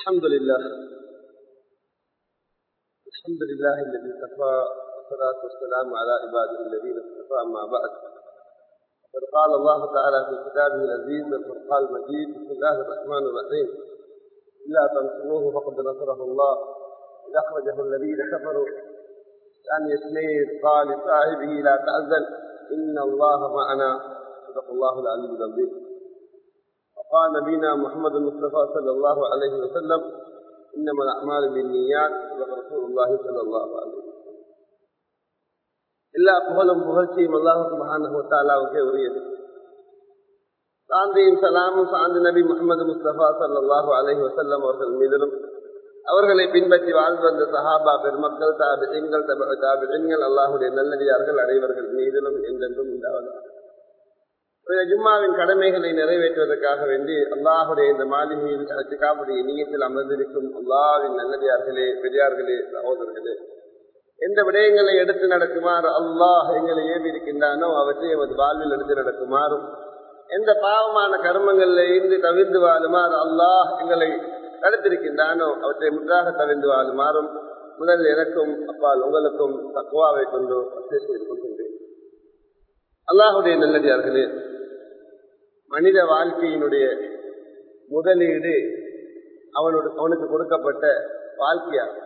الحمد لله الحمد لله الذي كفى والصلاة والسلام على عباده الذين اصطفى أما بعد قد قال الله تعالى في كتابه العزيز الفرقان المجيد بسم الله الرحمن الرحيم إلا تنصروه فقد نصره الله إذ أخرجه الذين كفروا أن يسميه قال لصاحبه لا تأذن إن الله معنا صدق الله العلي العظيم وقال نبينا محمد المصطفى صلى الله عليه وسلم إنما الأعمال بالنيات صدق رسول الله صلى الله عليه وسلم எல்லா புகழும் புகழ்ச்சியும் அல்லாஹ் சுபஹானஹு தாலாவுக்கே உரியது சாந்தியும் சலாமும் சாந்தி நபி முகமது முஸ்தபா சல்லாஹு அலஹி வசல்லம் அவர்கள் மீதிலும் அவர்களை பின்பற்றி வாழ்ந்து வந்த சஹாபா பெருமக்கள் தாபிகள் தாபிகள் அல்லாஹுடைய நல்லடியார்கள் அனைவர்கள் மீதிலும் என்றென்றும் உண்டாவதாக ஜும்மாவின் கடமைகளை நிறைவேற்றுவதற்காக வேண்டி அல்லாஹுடைய இந்த மாளிகையில் சிகாவுடைய நீயத்தில் அமர்ந்திருக்கும் அல்லாவின் நல்லடியார்களே பெரியார்களே சகோதரர்களே எந்த விடயங்களை எடுத்து நடக்குமாறு அல்லாஹ் எங்களை ஏவி இருக்கின்றானோ அவற்றை எமது வாழ்வில் எடுத்து நடக்குமாறும் எந்த பாவமான கர்மங்கள்ல இருந்து தவிர்ந்து வாழுமாறு அல்லாஹ் எங்களை தடுத்திருக்கின்றானோ அவற்றை முற்றாக தவிர்ந்து வாழுமாறும் முதல் எனக்கும் அப்பால் உங்களுக்கும் தக்குவாவை கொண்டு செய்து கொள்கின்றேன் அல்லாஹுடைய நல்லடியார்களே மனித வாழ்க்கையினுடைய முதலீடு அவனோட அவனுக்கு கொடுக்கப்பட்ட வாழ்க்கையாகும்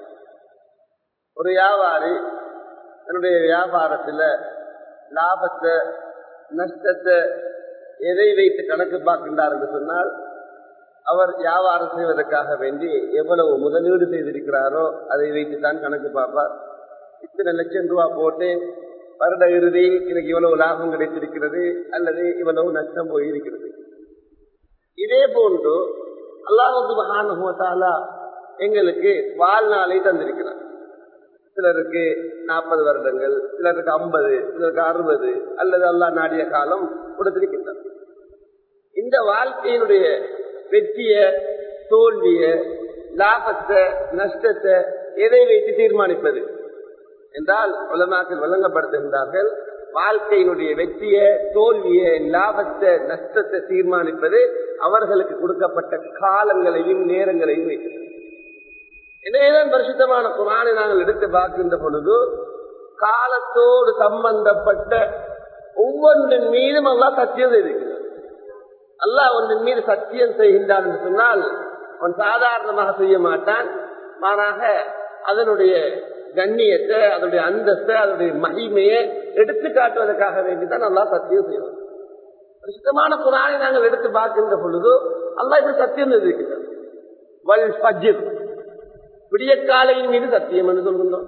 ஒரு வியாபாரி தன்னுடைய வியாபாரத்துல லாபத்தை நஷ்டத்தை எதை வைத்து கணக்கு பார்க்கின்றார் என்று சொன்னால் அவர் வியாபாரம் செய்வதற்காக வேண்டி எவ்வளவு முதலீடு செய்திருக்கிறாரோ அதை வைத்துத்தான் கணக்கு பார்ப்பார் இத்தனை லட்சம் ரூபாய் போட்டேன் வருட இறுதியில் எனக்கு இவ்வளவு லாபம் கிடைத்திருக்கிறது அல்லது இவ்வளவு நஷ்டம் போயிருக்கிறது இதே போன்று அல்லாஹு மகானுகத்தாலா எங்களுக்கு வாழ்நாளை தந்திருக்கிறார் சிலருக்கு நாற்பது வருடங்கள் சிலருக்கு ஐம்பது சிலருக்கு அறுபது அல்லது அல்லா நாடிய காலம் கொடுத்திருக்கின்றனர் இந்த வாழ்க்கையினுடைய வெற்றிய தோல்விய லாபத்தை நஷ்டத்தை எதை வைத்து தீர்மானிப்பது என்றால் உலமாக்கள் வழங்கப்படுத்துகின்றார்கள் வாழ்க்கையினுடைய வெற்றிய தோல்விய லாபத்தை நஷ்டத்தை தீர்மானிப்பது அவர்களுக்கு கொடுக்கப்பட்ட காலங்களையும் நேரங்களையும் வைக்கிறது எனவேதான் பரிசுத்தமான குரானை நாங்கள் எடுத்து பார்க்கின்ற பொழுது காலத்தோடு சம்பந்தப்பட்ட ஒவ்வொன்றின் மீதும் அல்லா சத்தியம் செய்திருக்கிறார் அல்லாஹ் ஒன்றின் மீது சத்தியம் செய்கின்றான் என்று சொன்னால் அவன் சாதாரணமாக செய்ய மாட்டான் மாறாக அதனுடைய கண்ணியத்தை அதனுடைய அந்தஸ்தை அதனுடைய மகிமையை எடுத்து காட்டுவதற்காக வேண்டிதான் நல்லா சத்தியம் செய்வோம் பரிசுத்தமான குரானை நாங்கள் எடுத்து பார்க்கின்ற பொழுது அல்லா இப்படி சத்தியம் செய்திருக்கிறார் வல் ஃபஜிர் விடியற்காலையின் மீது சத்தியம் என்று சொல்கின்றோம்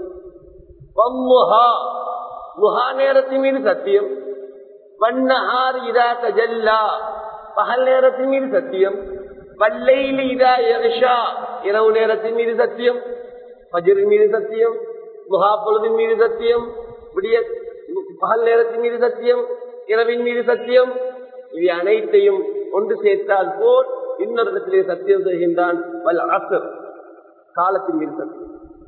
முகா நேரத்தின் மீது சத்தியம் வண்ணஹார் இதா தஜல்லா பகல் நேரத்தின் மீது சத்தியம் வல்லையில் இதா யர்ஷா இரவு நேரத்தின் மீது சத்தியம் பஜரின் மீது சத்தியம் முகா பொழுதின் மீது சத்தியம் விடிய பகல் நேரத்தின் மீது சத்தியம் இரவின் மீது சத்தியம் இது அனைத்தையும் ஒன்று சேர்த்தால் போல் இன்னொரு இடத்திலே சத்தியம் செய்கின்றான் வல் அசர் காலத்தின் மீது சத்தியம்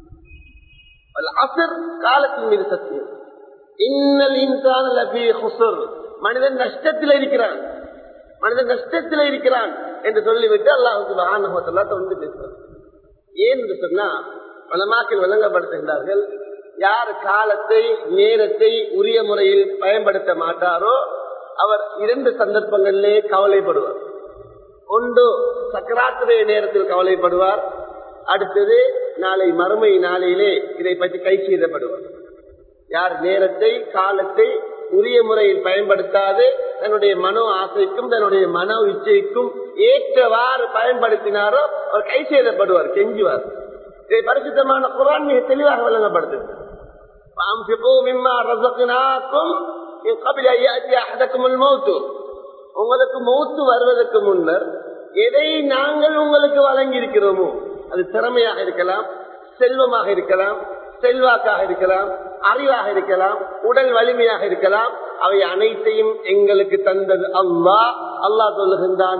அசர் காலத்தின் மீது சத்தியம் இன்னல் இன்சான் மனிதன் நஷ்டத்தில் இருக்கிறான் மனிதன் நஷ்டத்தில் இருக்கிறான் என்று சொல்லிவிட்டு அல்லாஹுக்கு மகாநகத்தல்லா தொடர்ந்து பேசுறான் ஏன் என்று சொன்னா வளமாக்கில் வழங்கப்படுத்துகின்றார்கள் யார் காலத்தை நேரத்தை உரிய முறையில் பயன்படுத்த மாட்டாரோ அவர் இரண்டு சந்தர்ப்பங்களிலே கவலைப்படுவார் ஒன்று சக்கராத்திரைய நேரத்தில் கவலைப்படுவார் அடுத்தது நாளை மறுமை நாளையிலே இதை பற்றி கை செய்தப்படுவார் யார் நேரத்தை காலத்தை உரிய முறையில் பயன்படுத்தாது தன்னுடைய மனோ ஆசைக்கும் தன்னுடைய மனோ இச்சைக்கும் ஏற்றவாறு பயன்படுத்தினாரோ அவர் கை செய்தப்படுவார் கெஞ்சுவார் இதை பரிசுத்தமான குரான் மிக தெளிவாக வழங்கப்படுது உங்களுக்கு மௌத்து வருவதற்கு முன்னர் எதை நாங்கள் உங்களுக்கு வழங்கி இருக்கிறோமோ அது திறமையாக இருக்கலாம் செல்வமாக இருக்கலாம் செல்வாக்காக இருக்கலாம் அறிவாக இருக்கலாம் உடல் வலிமையாக இருக்கலாம் அவை அனைத்தையும் எங்களுக்கு தந்தது அல்லா அல்லா சொல்லுகின்றான்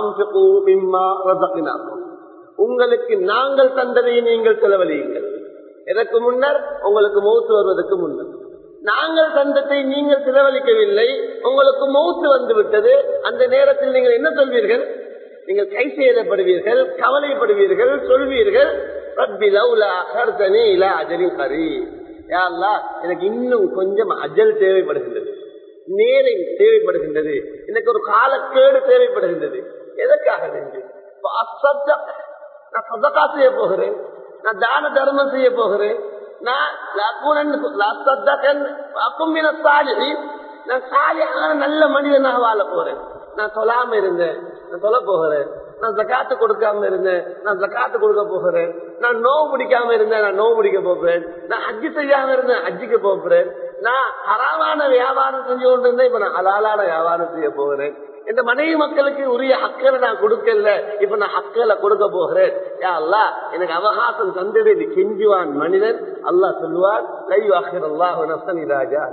உங்களுக்கு நாங்கள் தந்ததை நீங்கள் செலவழியுங்கள் எதற்கு முன்னர் உங்களுக்கு மௌத்து வருவதற்கு முன்னர் நாங்கள் தந்தத்தை நீங்கள் செலவழிக்கவில்லை உங்களுக்கு மௌத்து வந்து விட்டது அந்த நேரத்தில் நீங்கள் என்ன சொல்வீர்கள் நீங்கள் கை செய்யப்படுவீர்கள் கவலைப்படுவீர்கள் சொல்வீர்கள் ரப்பி லவ்லா அகர்தனி இலா அஜலின் கரி யா அல்லாஹ், எனக்கு இன்னும் கொஞ்சம் அஜல் தேவைப்படுகின்றது நேரம் தேவைப்படுகின்றது எனக்கு ஒரு காலக்கேடு தேவைப்படுகின்றது எதற்காக வேண்டி இப்ப அசத்தக், நான் சதகா செய்ய போகிறேன் நான் தான தர்மம் செய்ய போகிறேன் நான் லகுனன் லசத்தகன் அக்கும்பின சாலிஹீன். நான் சாலியான நல்ல மனிதனாக வாழ போறேன் நான் சொல்லாம இருந்தேன் நான் சொல்ல போகிறேன் நான் ஜக்காத்து கொடுக்காம இருந்தேன் நான் ஜக்காத்து கொடுக்க போகிறேன் நான் நோவு பிடிக்காம இருந்தேன் நான் நோவு பிடிக்க போகிறேன் நான் ஹஜ்ஜு செய்யாம இருந்தேன் ஹஜ்ஜுக்கு போகிறேன் நான் ஹராமான வியாபாரம் செஞ்சு கொண்டு இருந்தேன் இப்ப நான் ஹலாலான வியாபாரம் செய்ய போகிறேன் இந்த மனைவி மக்களுக்கு உரிய ஹக்களை நான் கொடுக்கல இப்ப நான் ஹக்களை கொடுக்க போகிறேன் யா அல்லாஹ் எனக்கு அவகாசம் தந்தது என்று கெஞ்சுவான் மனிதன் அல்லாஹ் சொல்லுவான் லை வாஹிர் அல்லாஹ் நஃப்சன் இராஜா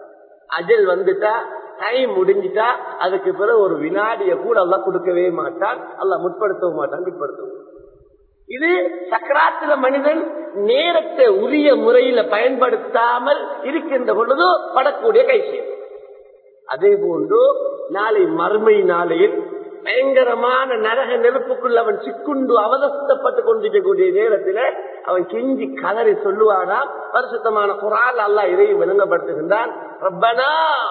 அஜல் வந்துட்டா டைம் முடிஞ்சிட்டா அதுக்கு பிறகு ஒரு வினாடிய கூட அல்லாஹ் கொடுக்கவே மாட்டான் அல்லாஹ் முற்படுத்தவும் மாட்டான் பிற்படுத்தவும் இது சக்கராத்துல மனிதன் நேரத்தை உரிய முறையில பயன்படுத்தாமல் இருக்கின்ற பொழுது படக்கூடிய கைசியம் அதே போன்று நாளை மறுமை நாளையில் பயங்கரமான நரக நெருப்புக்குள் அவன் சிக்குண்டு அவதஸ்தப்பட்டு கொண்டிருக்கக்கூடிய நேரத்தில் அவன் கெஞ்சி கதறி சொல்லுவானாம் பரிசுத்தமான குரால் அல்லாஹ் இதையும் விளங்கப்படுத்துகின்றான் ரப்பனா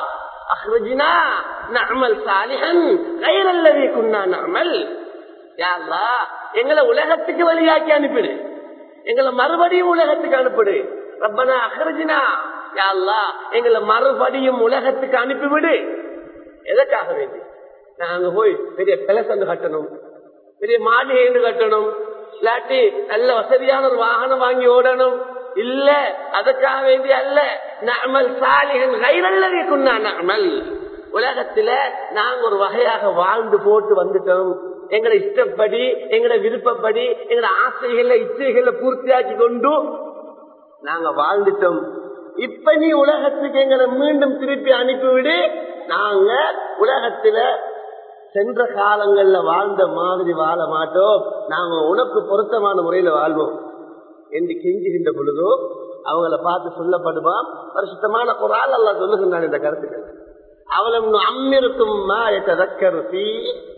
அஹ்ரஜினா நஅமல் சாலிஹன் கைரல்லதி குன்னா நஅமல் யா அல்லாஹ் எங்களை உலகத்துக்கு வழியாக்கி அனுப்பிடு எங்களை மறுபடியும் உலகத்துக்கு அனுப்பிடு ரப்பனா அஹ்ரஜினா யா அல்லாஹ் எங்களை மறுபடியும் உலகத்துக்கு அனுப்பிவிடு எதற்காக வேண்டி நாங்க போய் பெரிய பிளசந்து கட்டணும் பெரிய மாளிகை கட்டணும் இல்லாட்டி நல்ல வசதியான ஒரு வாகனம் வாங்கி ஓடணும் இல்ல அதுக்காக வேண்டி அல்ல நமல் சாலிகன் கைரல்லவே குன்னா நமல் உலகத்துல நாங்க ஒரு வகையாக வாழ்ந்து போட்டு வந்துட்டோம் எங்களை இஷ்டப்படி எங்களை விருப்பப்படி எங்களை ஆசைகளை இச்சைகளை பூர்த்தியாக்கி கொண்டு நாங்க வாழ்ந்துட்டோம் இப்ப நீ உலகத்துக்கு எங்களை மீண்டும் திருப்பி அனுப்பிவிடு நாங்க உலகத்துல சென்ற காலங்கள்ல வாழ்ந்த மாதிரி வாழ மாட்டோம் நாங்க உனக்கு பொருத்தமான முறையில வாழ்வோம் என்று கெஞ்சுகின்ற பொழுதோ அவங்கள பார்த்து சொல்லப்படுவான் பரிசுத்தமான குரால் அல்ல சொல்லுகின்றான் இந்த கருத்துக்கள் அவலம் அம்மிருக்கும் மாயத்ததக்கருசி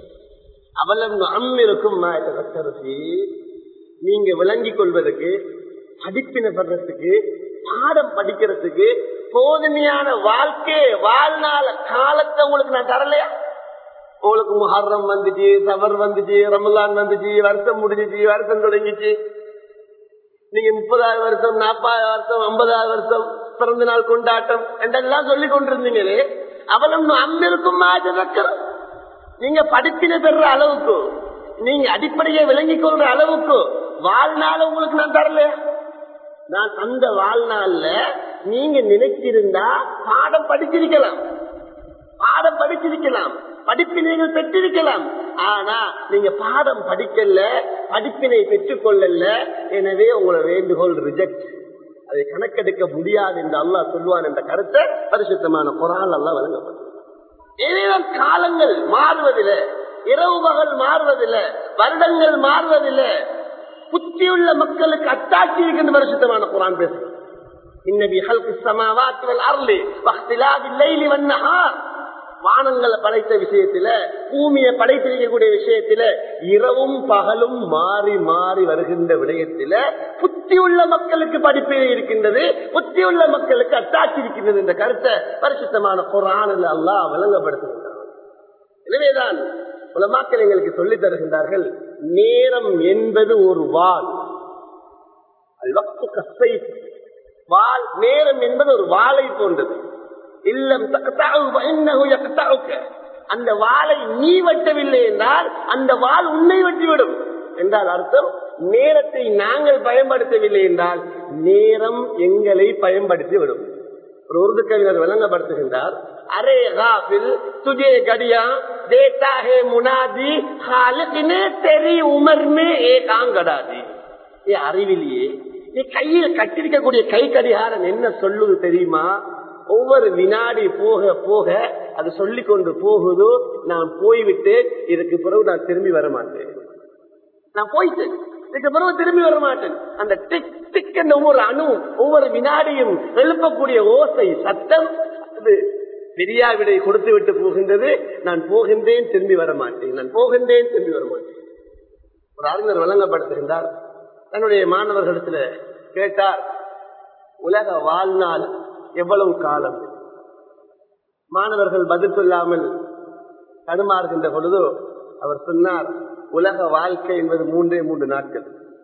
அவலம் அம்மிருக்கும் மாயத்ததக்கருசி நீங்க விளங்கிக் கொள்வதற்கு படிப்பின படுறதுக்கு பாடம் படிக்கிறதுக்கு போதுமையான வாழ்க்கை வாழ்நாள காலத்தை உங்களுக்கு நான் தரலையா உங்களுக்கு முஹர்ரம் வந்துச்சு சபர் வந்துச்சு ரமலான் வந்துச்சு வருஷம் முடிஞ்சிச்சு வருஷம் தொடங்கிச்சு நீங்க முப்பதாவது வருஷம் நாற்பதாவது வருஷம் ஐம்பதாவது வருஷம் பிறந்த நாள் கொண்டாட்டம் என்றெல்லாம் சொல்லி கொண்டிருந்தீங்களே அவளும் அம்பிருக்கும் மாஜரக்கிறோம் நீங்க படிப்பின பெற அளவுக்கு நீங்க அடிப்படையை விளங்கிக் கொள்ற அளவுக்கு வாழ்நாள் உங்களுக்கு நான் தரலையா நான் அந்த வாழ்நாள்ல நீங்க நினைச்சிருந்தா பாடம் படிச்சிருக்கலாம் பாடம் படிச்சிருக்கலாம் படிப்பினைகள் பெற்றிருக்கலாம் ஆனா நீங்க பாடம் படிக்கல படிப்பினை பெற்றுக் கொள்ளல எனவே உங்களை வேண்டுகோள் ரிஜெக்ட் அதை கணக்கெடுக்க முடியாது என்று அல்லாஹ் சொல்லுவான் என்ற கருத்தை பரிசுத்தமான குரால் எல்லாம் வழங்கப்படும் ஏனென்றால் காலங்கள் மாறுவதில்லை இரவு பகல் மாறுவதில்லை வருடங்கள் மாறுவதில்லை புத்தியுள்ள மக்களுக்கு அத்தாட்சி இருக்கின்ற பரிசுத்தமான குரான் பேசுகிறோம் இன்னபி ஹல்கு சமாவாத்துவல் அருளி வக்திலாதி லைலி வன்னஹார் வானங்களை படைத்த விஷயத்துல பூமியை படைத்திருக்கக்கூடிய விஷயத்துல இரவும் பகலும் மாறி மாறி வருகின்ற விடயத்தில புத்தி உள்ள மக்களுக்கு படிப்பினை இருக்கின்றது புத்தி உள்ள மக்களுக்கு அத்தாட்சி இருக்கின்றது என்ற கருத்தை பரிசுத்தமான குரானில் அல்லாஹ் விளங்கப்படுத்துகின்றான் எனவேதான் உலமாக்கள் எங்களுக்கு சொல்லித் தருகின்றார்கள் நேரம் என்பது ஒரு வால் கசை வால் நேரம் என்பது ஒரு வாளை போன்றது இல்லம் அந்த வாளை நீ வெட்டவில்லை என்றால் அந்த வாள் உன்னை வெட்டிவிடும் என்றால் அர்த்தம் நேரத்தை நாங்கள் பயன்படுத்தவில்லை என்றால் நேரம் எங்களை பயன்படுத்தி விடும் ஒரு உருது கவிஞர் விளங்கப்படுத்துகின்றார் அரே காபில் துஜே கடியா தேட்டா ஹே முனாதி ஹாலிகினே தெரி உமர்மே ஏ காங்கடாதி ஏ அறிவிலியே நீ கையில் கட்டிருக்கக்கூடிய கை கடிகாரம் என்ன சொல்லுது தெரியுமா ஒவ்வொரு வினாடி போக போக அது சொல்லி கொண்டு போகுதோ நான் போய்விட்டு இதுக்கு பிறகு நான் திரும்பி வர மாட்டேன் நான் போயிட்டு இதுக்கு பிறகு திரும்பி வர மாட்டேன் அந்த டிக் டிக் என்ற ஒவ்வொரு அணு ஒவ்வொரு வினாடியும் எழுப்பக்கூடிய ஓசை சத்தம் அது பெரியா விடை கொடுத்து விட்டு போகின்றது நான் போகின்றேன் திரும்பி வர மாட்டேன் நான் போகின்றேன் திரும்பி வர மாட்டேன் ஒரு அறிஞர் வழங்கப்படுத்துகின்றார் தன்னுடைய மாணவர்களிடத்துல கேட்டார் உலக வாழ்நாள் எவ்வளவு காலம் மாணவர்கள் பதில் சொல்லாமல் தடுமாறுகின்ற பொழுதோ அவர் சொன்னார் உலக வாழ்க்கை என்பது மூன்றே மூன்று நாட்கள்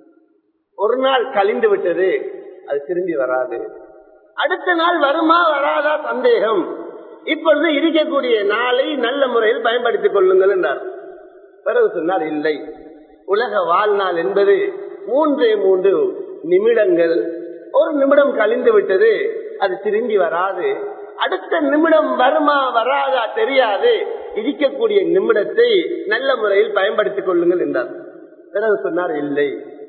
ஒரு நாள் கழிந்து விட்டது அது திரும்பி வராது அடுத்த நாள் வருமா வராதா சந்தேகம் இப்பொழுது இருக்கக்கூடிய நாளை நல்ல முறையில் பயன்படுத்திக் கொள்ளுங்கள் என்றார் பிறகு சொன்னார் இல்லை உலக வாழ்நாள் என்பது மூன்றே மூன்று நிமிடங்கள் ஒரு நிமிடம் கழிந்து விட்டது அது திரும்பி வராது அடுத்த நிமிடம் வருமா வராதா தெரியாது இருக்கக்கூடிய நிமிடத்தை நல்ல முறையில் பயன்படுத்திக் கொள்ளுங்கள் என்றார் பிறகு சொன்னார் இல்லை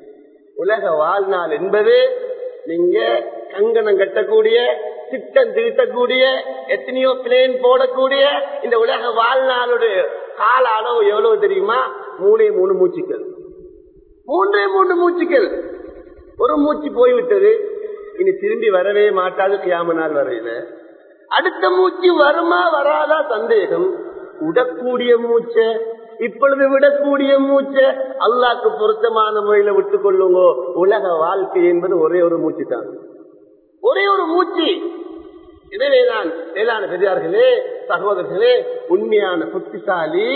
உலக வாழ்நாள் என்பது நீங்க கங்கணம் கட்டக்கூடிய திட்டம் திருத்தக்கூடிய எத்தனையோ பிளேன் போடக்கூடிய இந்த உலக வாழ்நாளுடைய கால அளவு எவ்வளவு தெரியுமா மூணே மூணு மூச்சுக்கள் மூன்றே மூன்று மூச்சுக்கள் ஒரு மூச்சு போய்விட்டது இனி திரும்பி வரவே மாட்டாது கியாம நாள் வரையில அடுத்த மூச்சு வருமா வராதா சந்தேகம் விடக்கூடிய மூச்ச இப்பொழுது விடக்கூடிய மூச்ச அல்லாக்கு பொருத்தமான முறையில விட்டுக் கொள்ளுங்க உலக வாழ்க்கை என்பது ஒரே ஒரு மூச்சு தான் ஒரே ஒரு மூச்சு எனவேதான் மேலான பெரியார்களே சகோதரர்களே உண்மையான புத்திசாலி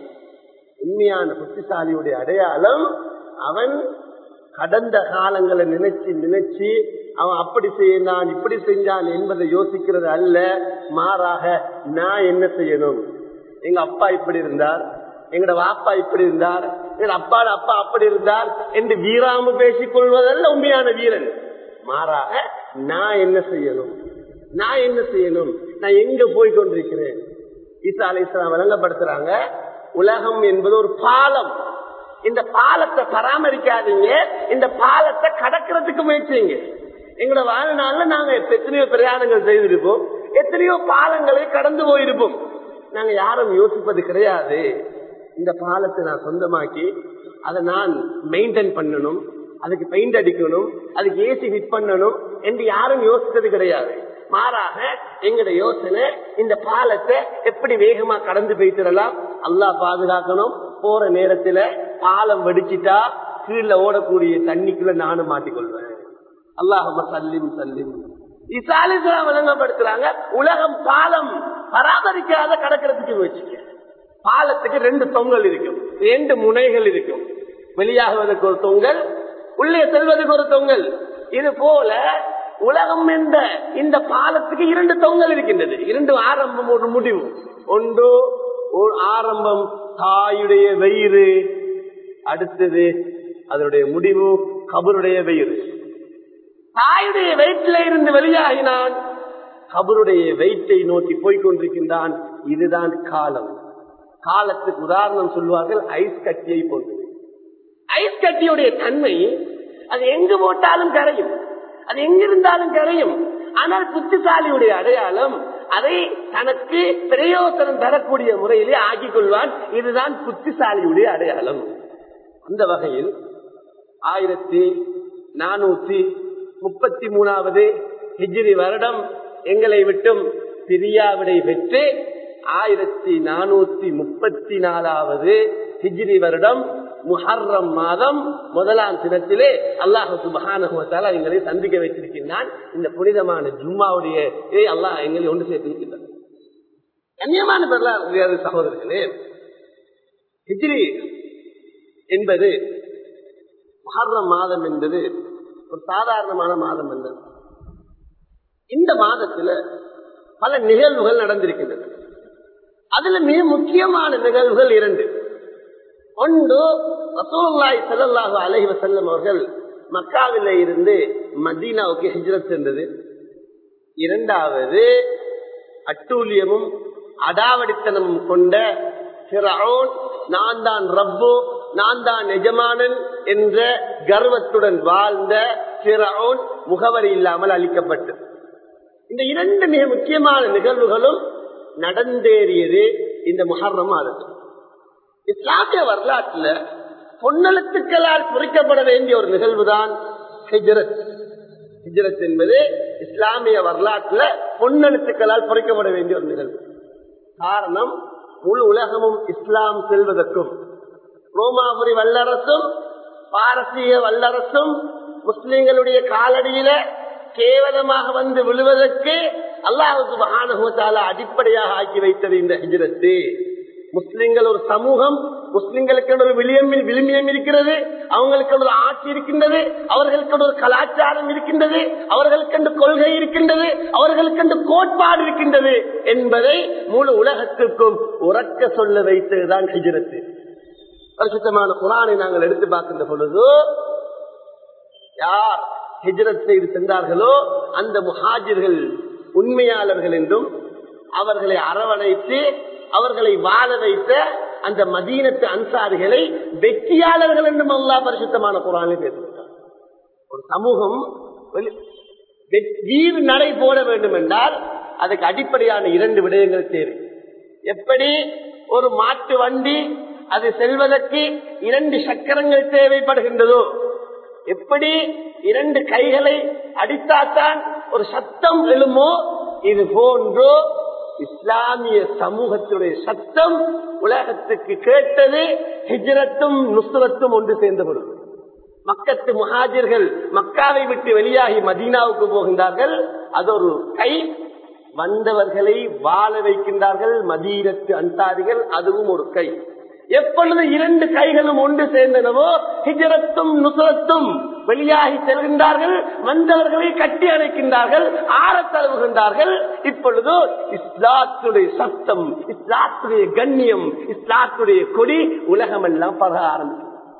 உண்மையான புத்திசாலியுடைய அடையாளம் அவன் கடந்த காலங்களை நினைச்சு நினைச்சு அவன் அப்படி செய்யறான் இப்படி செஞ்சான் என்பதை யோசிக்கிறது அல்ல மாறாக நான் என்ன செய்யணும் எங்க அப்பா இப்படி இருந்தார் எங்கட வாப்பா இப்படி இருந்தார் எங்க அப்பாட அப்பா அப்படி இருந்தார் என்று வீராம பேசிக் கொள்வதல்ல உண்மையான வீரன் மாறாக நான் என்ன செய்யணும் நான் என்ன செய்யணும் நான் எங்க போய் கொண்டிருக்கிறேன் ஈசா அலி இஸ்லாம் விளங்கப்படுத்துறாங்க உலகம் என்பது ஒரு பாலம் இந்த பாலத்தை பராமரிக்காதீங்க இந்த பாலத்தை கடக்கிறதுக்கு முயற்சிங்க எங்களோட வாழ்நாள்ல நாங்க எத்தனையோ பிரயாணங்கள் செய்திருப்போம் எத்தனையோ பாலங்களை கடந்து போயிருப்போம் நாங்க யாரும் யோசிப்பது கிடையாது இந்த பாலத்தை நான் சொந்தமாக்கி அதை நான் மெயின்டைன் பண்ணணும் அதுக்கு பெயிண்ட் அடிக்கணும் அதுக்கு ஏசி ஃபிட் பண்ணணும் என்று யாரும் யோசித்தது கிடையாது மாறாக எங்கட யோசனை இந்த பாலத்தை எப்படி வேகமா கடந்து போய்த்திடலாம் அல்லா பாதுகாக்கணும் போற நேரத்துல பாலம் வெடிச்சிட்டா கீழே ஓடக்கூடிய தண்ணிக்குள்ள நானும் மாட்டிக்கொள்வேன் அல்லாஹம சல்லிம் சல்லிம் இசாலிசா விளங்கப்படுத்துறாங்க உலகம் பாலம் பராமரிக்காத கடக்கிறதுக்கு முயற்சிக்க பாலத்துக்கு ரெண்டு தொங்கல் இருக்கும் ரெண்டு முனைகள் இருக்கும் வெளியாகுவதற்கு ஒரு தொங்கல் உள்ளே செல்வதற்கு ஒரு தொங்கல் இது போல உலகம் என்ற இந்த பாலத்துக்கு இரண்டு தொங்கல் இருக்கின்றது இரண்டு ஆரம்பம் ஒரு முடிவு ஒன்று ஒரு ஆரம்பம் தாயுடைய வயிறு அடுத்தது அதனுடைய முடிவு கபருடைய வயிறு தாயுடைய வயிற்றில இருந்து வெளியாகினான் கபருடைய வயிற்றை நோக்கி போய்கொண்டிருக்கின்றான் இதுதான் காலம் காலத்துக்கு உதாரணம் சொல்வார்கள் ஐஸ் கட்டியை போன்றது ஐஸ் கட்டியுடைய தன்மை அது எங்கு போட்டாலும் கரையும் அது எங்கிருந்தாலும் கரையும் ஆனால் புத்திசாலியுடைய அடையாளம் அதை தனக்கு பிரயோசனம் தரக்கூடிய முறையிலே ஆக்கிக் கொள்வான் இதுதான் புத்திசாலியுடைய அடையாளம் அந்த வகையில் ஆயிரத்தி நானூத்தி முப்பத்தி மூணாவது ஹிஜ்ரி வருடம் எங்களை விட்டும் பிரியாவிடை பெற்று ஆயிரத்தி நானூத்தி முப்பத்தி நாலாவது ஹிஜ்ரி வருடம் முஹர்ரம் மாதம் முதலாம் தினத்திலே அல்லாஹு சுபகான எங்களை சந்திக்க வைத்திருக்கின்றான் இந்த புனிதமான ஜும்மாவுடைய அல்லாஹ் எங்களை ஒன்று சேர்த்திருக்கின்றான் கண்ணியமான பெறலாறு சகோதரர்களே ஹிஜ்ரி என்பது முஹர்ரம் மாதம் என்பது ஒரு சாதாரணமான மாதம் அல்ல இந்த மாதத்துல பல நிகழ்வுகள் நடந்திருக்கின்றன அதுல மிக முக்கியமான நிகழ்வுகள் இரண்டு ஒன்று ரசூல்லாய் செல்லல்லாஹு அலைஹி வசல்லம் அவர்கள் மக்காவில இருந்து மதீனாவுக்கு ஹிஜ்ரத் சென்றது இரண்டாவது அட்டூழியமும் அடாவடித்தனமும் கொண்ட நான் தான் ரப்பு நான் தான் எஜமானன் என்ற கர்வத்துடன் வாழ்ந்த பிறவுன் முகவரி இல்லாமல் அளிக்கப்பட்டு இந்த இரண்டு மிக முக்கியமான நிகழ்வுகளும் நடந்தேறியது இந்த முகர்ணம் மாதத்தில் இஸ்லாமிய வரலாற்றுல பொன்னெழுத்துக்களால் குறிக்கப்பட வேண்டிய ஒரு நிகழ்வுதான் ஹிஜ்ரத் ஹிஜ்ரத் என்பது இஸ்லாமிய வரலாற்றுல பொன்னெழுத்துக்களால் பொறிக்கப்பட வேண்டிய ஒரு நிகழ்வு காரணம் முழு உலகமும் இஸ்லாம் செல்வதற்கும் ரோமாபுரி வல்லரசும் பாரசீக வல்லரசும் முஸ்லிம்களுடைய காலடியில கேவலமாக வந்து விழுவதற்கு அல்லாஹுக்கு மகானுகத்தால அடிப்படையாக ஆக்கி வைத்தது இந்த ஹிஜரத்து முஸ்லிம்கள் ஒரு சமூகம் முஸ்லிம்களுக்கு ஒரு விளியம் விளிமியம் இருக்கிறது அவங்களுக்கு ஒரு ஆட்சி இருக்கின்றது அவர்களுக்கு ஒரு கலாச்சாரம் இருக்கின்றது அவர்களுக்கு கொள்கை இருக்கின்றது அவர்களுக்கு கோட்பாடு இருக்கின்றது என்பதை முழு உலகத்திற்கும் உறக்க சொல்ல வைத்ததுதான் ஹிஜரத்து பரிசுத்தமான குரானை நாங்கள் எடுத்து பார்க்கின்ற பொழுது யார் ஹிஜரத் செய்து சென்றார்களோ அந்த முஹாஜிர்கள் உண்மையாளர்கள் என்றும் அவர்களை அரவணைத்து அவர்களை வாழ வைத்த அந்த மதீனத்து அன்சாரிகளை வெற்றியாளர்கள் என்றும் அல்லா பரிசுத்தமான குரானை பேசுகிறார் ஒரு சமூகம் வீர் நடை போட வேண்டும் என்றால் அதுக்கு அடிப்படையான இரண்டு விடயங்கள் தேவை எப்படி ஒரு மாட்டு வண்டி அது செல்வதற்கு இரண்டு சக்கரங்கள் தேவைப்படுகின்றதோ எப்படி இரண்டு கைகளை அடித்தாத்தான் ஒரு சத்தம் எழுமோ இது போன்றோ இஸ்லாமிய சமூகத்துடைய சத்தம் உலகத்துக்கு கேட்டது ஹிஜரத்தும் நுசுரத்தும் ஒன்று சேர்ந்த பொருள் மக்கத்து முஹாஜிர்கள் மக்காவை விட்டு வெளியாகி மதீனாவுக்கு போகின்றார்கள் அது ஒரு கை வந்தவர்களை வாழ வைக்கின்றார்கள் மதீனத்து அன்சாரிகள் அதுவும் ஒரு கை எப்பொழுது இரண்டு கைகளும் ஒன்று சேர்ந்தனவோ ஹிஜரத்தும் நுசரத்தும் வெளியாகி செல்கின்றார்கள் வந்தவர்களை கட்டி அணைக்கின்றார்கள் ஆற தழுவுகின்றார்கள் இப்பொழுது இஸ்லாத்துடைய சத்தம் இஸ்லாத்துடைய கண்ணியம் இஸ்லாத்துடைய கொடி உலகமெல்லாம் பரக ஆரம்பிக்கும்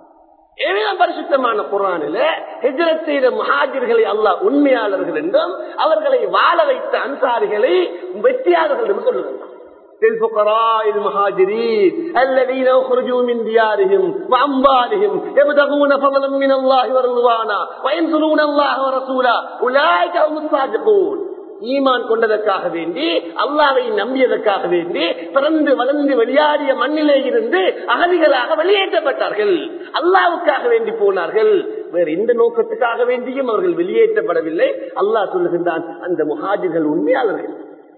ஏழாம் பரிசுத்தமான குரானில ஹிஜரத் செய்த மகாஜர்களை அல்லாஹ் உண்மையாளர்கள் என்றும் அவர்களை வாழ வைத்த அன்சாரிகளை வெற்றியாளர்கள் என்று சொல்லுகின்றார் للفقراء المهاجرين الذين اخرجوا من ديارهم واموالهم يبتغون فضلا من الله ورضوانا وينصرون الله ورسوله اولئك هم الصادقون ஈமான் கொண்டதற்காக வேண்டி அல்லாவை நம்பியதற்காக வேண்டி பிறந்து வளர்ந்து வெளியாடிய மண்ணிலே இருந்து அகதிகளாக வெளியேற்றப்பட்டார்கள் அல்லாவுக்காக வேண்டி போனார்கள் வேறு எந்த நோக்கத்துக்காக வேண்டியும் அவர்கள் வெளியேற்றப்படவில்லை அல்லாஹ் சொல்லுகின்றான் அந்த முஹாஜிர்கள் உண்மையாளர்கள்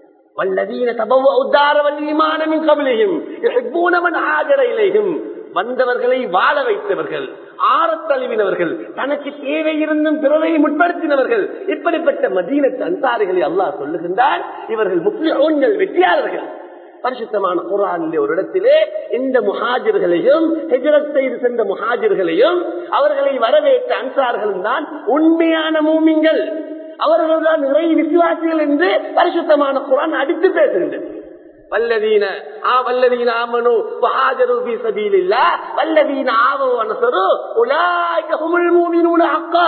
والذين تبوأوا الدار والإيمان من قبلهم يحبون من هاجر إليهم வந்தவர்களை வாழ வைத்தவர்கள் ஆறத்தழுவினவர்கள் தனக்கு தேவை இருந்தும் பிறரை முற்படுத்தினவர்கள் இப்படிப்பட்ட மதீனத்து அன்சாரிகளை அல்லாஹ் சொல்லுகின்றான் இவர்கள் முஸ்லிம்கள் வெற்றியாளர்கள் பரிசுத்தமான குரானிலே ஒரு இடத்திலே இந்த முஹாஜர்களையும் ஹெஜரத் செய்து சென்ற முஹாஜர்களையும் அவர்களை வரவேற்ற அன்சார்களும் தான் உண்மையான மூமிங்கள் அவர்கள் தான் நிறை விசுவாசிகள் என்று பரிசுத்தமான குரான் அடித்து பேசுகின்றது வல்லதீன ஆ வல்லதீன ஆமனு வஹாஜரு ஃபீ சபீலில்லாஹ் வல்லதீன ஆவவு வனசரு உலாய்க ஹுமுல் மூமினூன ஹக்கா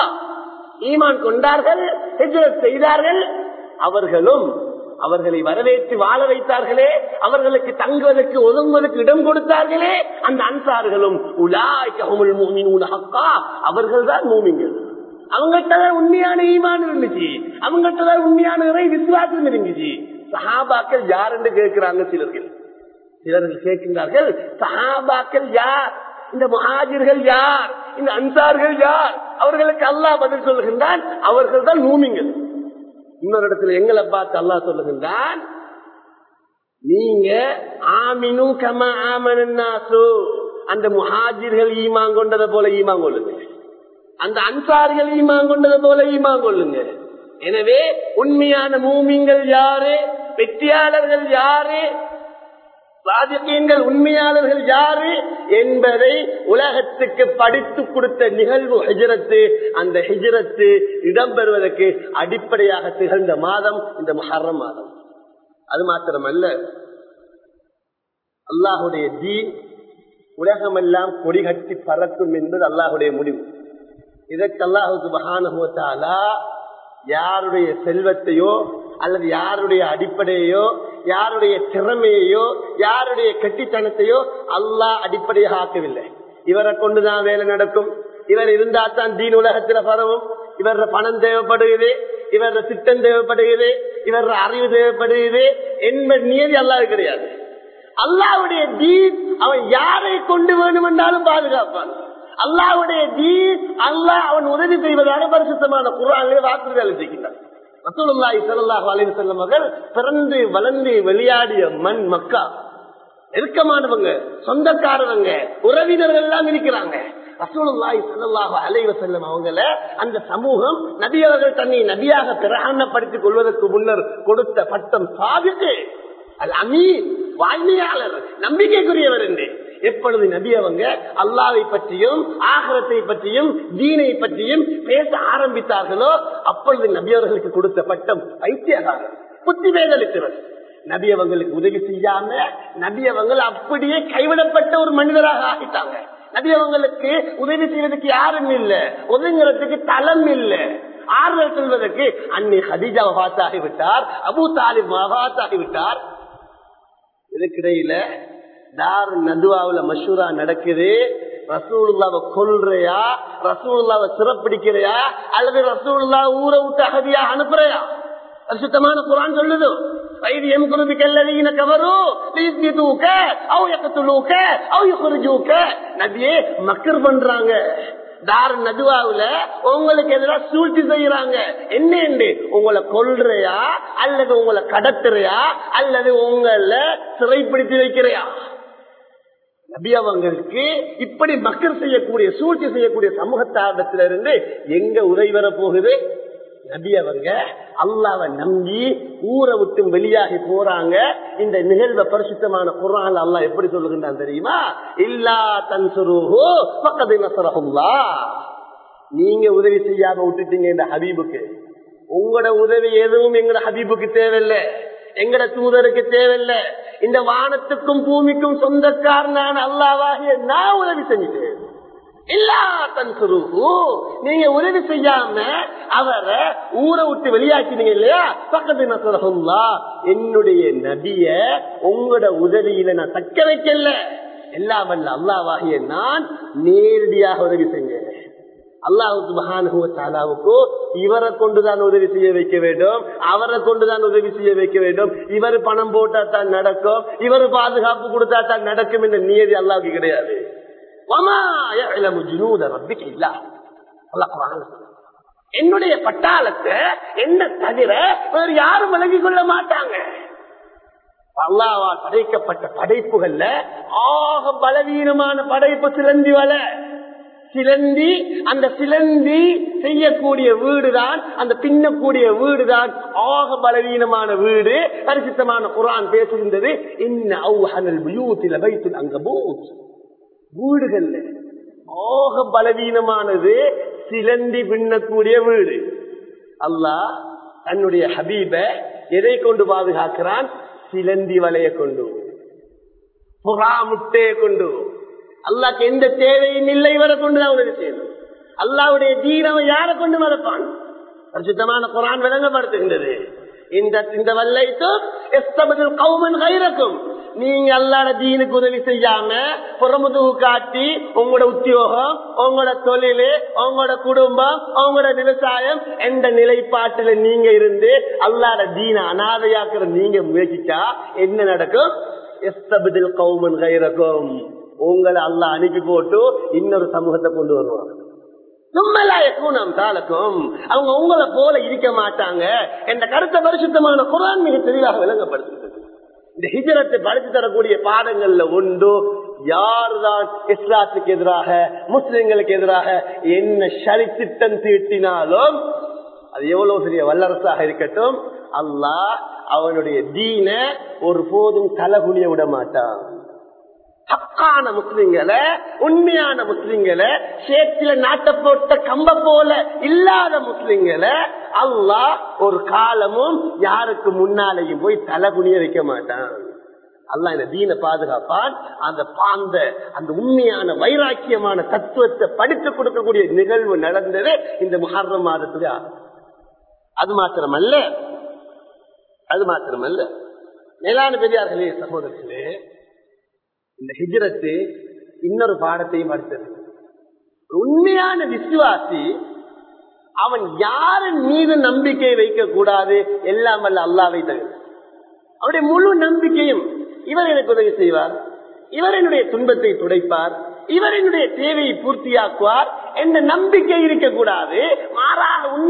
ஈமான் கொண்டார்கள் ஹிஜ்ரத் செய்தார்கள் அவர்களும் அவர்களை வரவேற்று வாழ வைத்தார்களே அவர்களுக்கு தங்குவதற்கு ஒதுங்குவதற்கு இடம் கொடுத்தார்களே அந்த அன்சார்களும் உலாய்க ஹுமுல் மூமினூன ஹக்கா அவர்கள் தான் மூமிங்கள் அவங்கள்ட்ட தான் உண்மையான ஈமான் இருந்துச்சு அவங்கள்ட்ட தான் உண்மையான இறை விசுவாசம் இருந்துச்சு சஹாபாக்கள் யார் என்று கேட்கிறாங்க சிலர்கள் சிலர்கள் கேட்கின்றார்கள் சஹாபாக்கள் யார் இந்த மகாஜர்கள் யார் இந்த அன்சார்கள் யார் அவர்களுக்கு அல்லாஹ் பதில் சொல்லுகின்றான் அவர்கள் தான் மூமிங்கள் இன்னொரு இடத்துல எங்களை பார்த்து அல்லாஹ் சொல்லுகின்றான் நீங்க ஆமினு கம ஆமனாசு அந்த முஹாஜிர்கள் ஈமான் கொண்டதை போல ஈமான் கொள்ளுங்க அந்த அன்சாரிகள் ஈமான் கொண்டதை போல ஈமான் கொள்ளுங்க எனவே உண்மையான மூமிங்கள் யாரு வெற்றியாளர்கள் யாரு சாதிக்கீன்கள் உண்மையாளர்கள் யாரு என்பதை உலகத்துக்கு படித்து கொடுத்த நிகழ்வு ஹிஜரத்து அந்த ஹிஜரத்து இடம்பெறுவதற்கு அடிப்படையாக திகழ்ந்த மாதம் இந்த மஹர்ரம் மாதம் அது மாத்திரமல்ல அல்லாஹுடைய தீன் உலகமெல்லாம் கொடிகட்டி பறக்கும் என்பது அல்லாஹுடைய முடிவு இதற்கு அல்லாஹுக்கு மகானுபவத்தாலா யாருடைய செல்வத்தையோ அல்லது யாருடைய அடிப்படையோ யாருடைய திறமையையோ யாருடைய கெட்டித்தனத்தையோ அல்லாஹ் அடிப்படையாக ஆக்கவில்லை இவரை கொண்டுதான் வேலை நடக்கும் இவர் இருந்தா தான் தீன் உலகத்துல பரவும் இவர பணம் தேவைப்படுகிறது இவர திட்டம் தேவைப்படுகிறது இவர அறிவு தேவைப்படுகிறது என்பது நியதி அல்லாது கிடையாது அல்லாவுடைய தீன் அவன் யாரை கொண்டு வேணும் என்றாலும் பாதுகாப்பான் அல்லாவுடைய தீன் அல்லாஹ் அவன் உதவி செய்வதாக பரிசுத்தமான குரானிலே வாக்குறுதி செய்கின்றான் ரசூலுல்லாஹி ஸல்லல்லாஹு அலைஹி வஸல்லம் அவர்கள் பிறந்து வளர்ந்து விளையாடிய மண் மக்கா நெருக்கமானவங்க சொந்தக்காரவங்க உறவினர்கள் எல்லாம் இருக்கிறாங்க ரசூலுல்லாஹி ஸல்லல்லாஹு அலைஹி வஸல்லம் அவங்கள அந்த சமூகம் நபி அவர்கள் தன்னை நபியாக பிரகடனப்படுத்திக் கொள்வதற்கு முன்னர் கொடுத்த பட்டம் சாதித்து அல் அமீன் வாழ்மையாளர் நம்பிக்கைக்குரியவர் என்று எப்பொழுது நபி அவங்க அல்லாவை பற்றியும் ஆகரத்தை பற்றியும் தீனை பற்றியும் பேச ஆரம்பித்தார்களோ அப்பொழுது நபி அவர்களுக்கு கொடுத்த பட்டம் பைத்தியகாரர் புத்தி வேதளித்தவர் நபி அவங்களுக்கு உதவி செய்யாம நபி அவங்க அப்படியே கைவிடப்பட்ட ஒரு மனிதராக ஆகிட்டாங்க நபி அவங்களுக்கு உதவி செய்வதற்கு யாரும் இல்ல ஒதுங்கிறதுக்கு தளம் இல்ல ஆறுதல் சொல்வதற்கு அன்னி ஹதிஜா மகாத்தாகி விட்டார் அபு தாலிப் மகாத்தாகி விட்டார் இதுக்கிடையில தாரு நதுவாவுல மஷூரா நடக்குது ரசூலுல்லாவை கொல்றையா ரசூலுல்லாவை சிறப்பிடிக்கிறையா அல்லது ரசூலுல்லா ஊரை விட்டு அகதியா அனுப்புறையா சுத்தமான குரான் சொல்லுது வைது எம் குருபிக்கு எல்லாரையும் கவரு தூக்க அவ எக்கத்துலூக்க அவ குருஜூக்க நபியே மக்கர் பண்றாங்க தார் நதுவாவுல உங்களுக்கு எதிராக சூழ்ச்சி செய்யறாங்க என்ன உங்களை கொல்றையா அல்லது உங்களை கடத்துறையா அல்லது உங்களை சிறைப்பிடித்து வைக்கிறையா நபி அவங்களுக்கு இப்படி மக்கள் செய்யக்கூடிய சூழ்ச்சி செய்யக்கூடிய சமூகத்தாரத்திலிருந்து எங்க உதவி வர போகுது நபி அவங்க அல்லாவை நம்பி ஊரை விட்டு வெளியாகி போறாங்க இந்த நிகழ்வை பரிசுத்தமான குரான் அல்லாஹ் எப்படி சொல்லுகின்றான் தெரியுமா இல்லா தன் சுருஹோ பக்கத்து நசரகுல்லா நீங்க உதவி செய்யாம விட்டுட்டீங்க இந்த ஹபீபுக்கு உங்களோட உதவி எதுவும் எங்கட ஹபீபுக்கு தேவையில்லை எங்கட தூதருக்கு தேவையில்லை இந்த வானத்துக்கும் பூமிக்கும் சொந்தக்காரனான அல்லாவாகிய நான் உதவி செஞ்சுட்டேன் இல்லா தன் சுருகு நீங்க உதவி செய்யாம அவரை ஊரை விட்டு வெளியாக்கினீங்க இல்லையா பக்கத்து நசரகுல்லா என்னுடைய நபிய உங்களோட உதவியில நான் தக்க வைக்கல எல்லாம் வல்ல அல்லாவாகிய நான் நேரடியாக உதவி செஞ்சேன் அல்லாஹுக்கு மகானுக்கு இவரை கொண்டுதான் உதவி செய்ய வைக்க வேண்டும் அவரை கொண்டுதான் உதவி செய்ய வைக்க வேண்டும் இவர் பணம் போட்டா தான் நடக்கும் இவர் பாதுகாப்பு கொடுத்தா தான் நடக்கும் என்ற நியதி அல்லாவுக்கு கிடையாது என்னுடைய பட்டாளத்தை என்ன தவிர வேறு யாரும் விலகிக் கொள்ள மாட்டாங்க அல்லாவால் படைக்கப்பட்ட படைப்புகள்ல ஆக பலவீனமான படைப்பு சிலந்தி வல சிலந்தி அந்த சிலந்தி செய்யக்கூடிய வீடுதான் அந்த பின்னக்கூடிய வீடுதான் ஆக பலவீனமான வீடு பரிசுத்தமான குரான் பேசுகின்றது இன்ன அவுஹனல் புயூத்தில வைத்து அங்க பூத் வீடுகள்ல ஆக பலவீனமானது சிலந்தி பின்னக்கூடிய வீடு அல்லாஹ் தன்னுடைய ஹபீப எதை கொண்டு பாதுகாக்கிறான் சிலந்தி வலைய கொண்டு புறா முட்டையை கொண்டு அல்லாக்கு எந்த தேவையும் இல்லை வர கொண்டுதான் உதவி செய்யணும் அல்லாவுடைய தீனவை யாரை கொண்டு மறப்பான் பரிசுத்தமான குரான் விளங்கப்படுத்துகின்றது இந்த இந்த வல்லைத்தும் எஸ்தபதில் கவுமன் கைரக்கும் நீங்க அல்லாட தீனுக்கு உதவி செய்யாம புறமுதுகு காட்டி உங்களோட உத்தியோகம் உங்களோட தொழில் உங்களோட குடும்பம் உங்களோட விவசாயம் எந்த நிலைப்பாட்டுல நீங்க இருந்து அல்லாட தீன அனாதையாக்குற நீங்க முயற்சிச்சா என்ன நடக்கும் எஸ்தபதில் கவுமன் கைரக்கும் உங்களை அல்ல அனுப்பி போட்டு இன்னொரு சமூகத்தை கொண்டு வருவாங்க அவங்க உங்களை போல இருக்க மாட்டாங்க என்ற கருத்த பரிசுத்தமான குரான் மிக தெளிவாக விளங்கப்படுத்துகிறது இந்த ஹிஜரத்தை படித்து தரக்கூடிய பாடங்கள்ல உண்டு யாருதான் இஸ்லாத்துக்கு எதிராக முஸ்லிம்களுக்கு எதிராக என்ன சரி திட்டம் தீட்டினாலும் அது எவ்வளவு பெரிய வல்லரசாக இருக்கட்டும் அல்லாஹ் அவனுடைய தீன ஒரு போதும் தலகுனிய விட மாட்டான் ஹக்கான முஸ்லிம்களை உண்மையான முஸ்லிம்களை சேற்றில நாட்ட போட்ட கம்ப போல இல்லாத முஸ்லிம்களை அல்லாஹ் ஒரு காலமும் யாருக்கு முன்னாலேயும் போய் தலை குனிய வைக்க மாட்டான் அல்லா இந்த தீன பாதுகாப்பான் அந்த பாந்த அந்த உண்மையான வைராக்கியமான தத்துவத்தை படித்து கொடுக்கக்கூடிய நிகழ்வு நடந்தது இந்த முஹர்ரம் மாதத்துல அது மாத்திரமல்ல அது மாத்திரமல்ல மேலான பெரியார்களே சகோதரர்களே இந்த ஹிஜரத்து இன்னொரு பாடத்தையும் அடுத்தது உண்மையான விசுவாசி அவன் யாரின் மீது நம்பிக்கை வைக்க கூடாது எல்லாம் அல்ல அல்லாவை தவிர அவருடைய முழு நம்பிக்கையும் இவர் எனக்கு உதவி செய்வார் இவர் என்னுடைய துன்பத்தை துடைப்பார் இவர் என்னுடைய தேவையை பூர்த்தியாக்குவார் என்ற நம்பிக்கை இருக்கக்கூடாது மாறாக உண்மை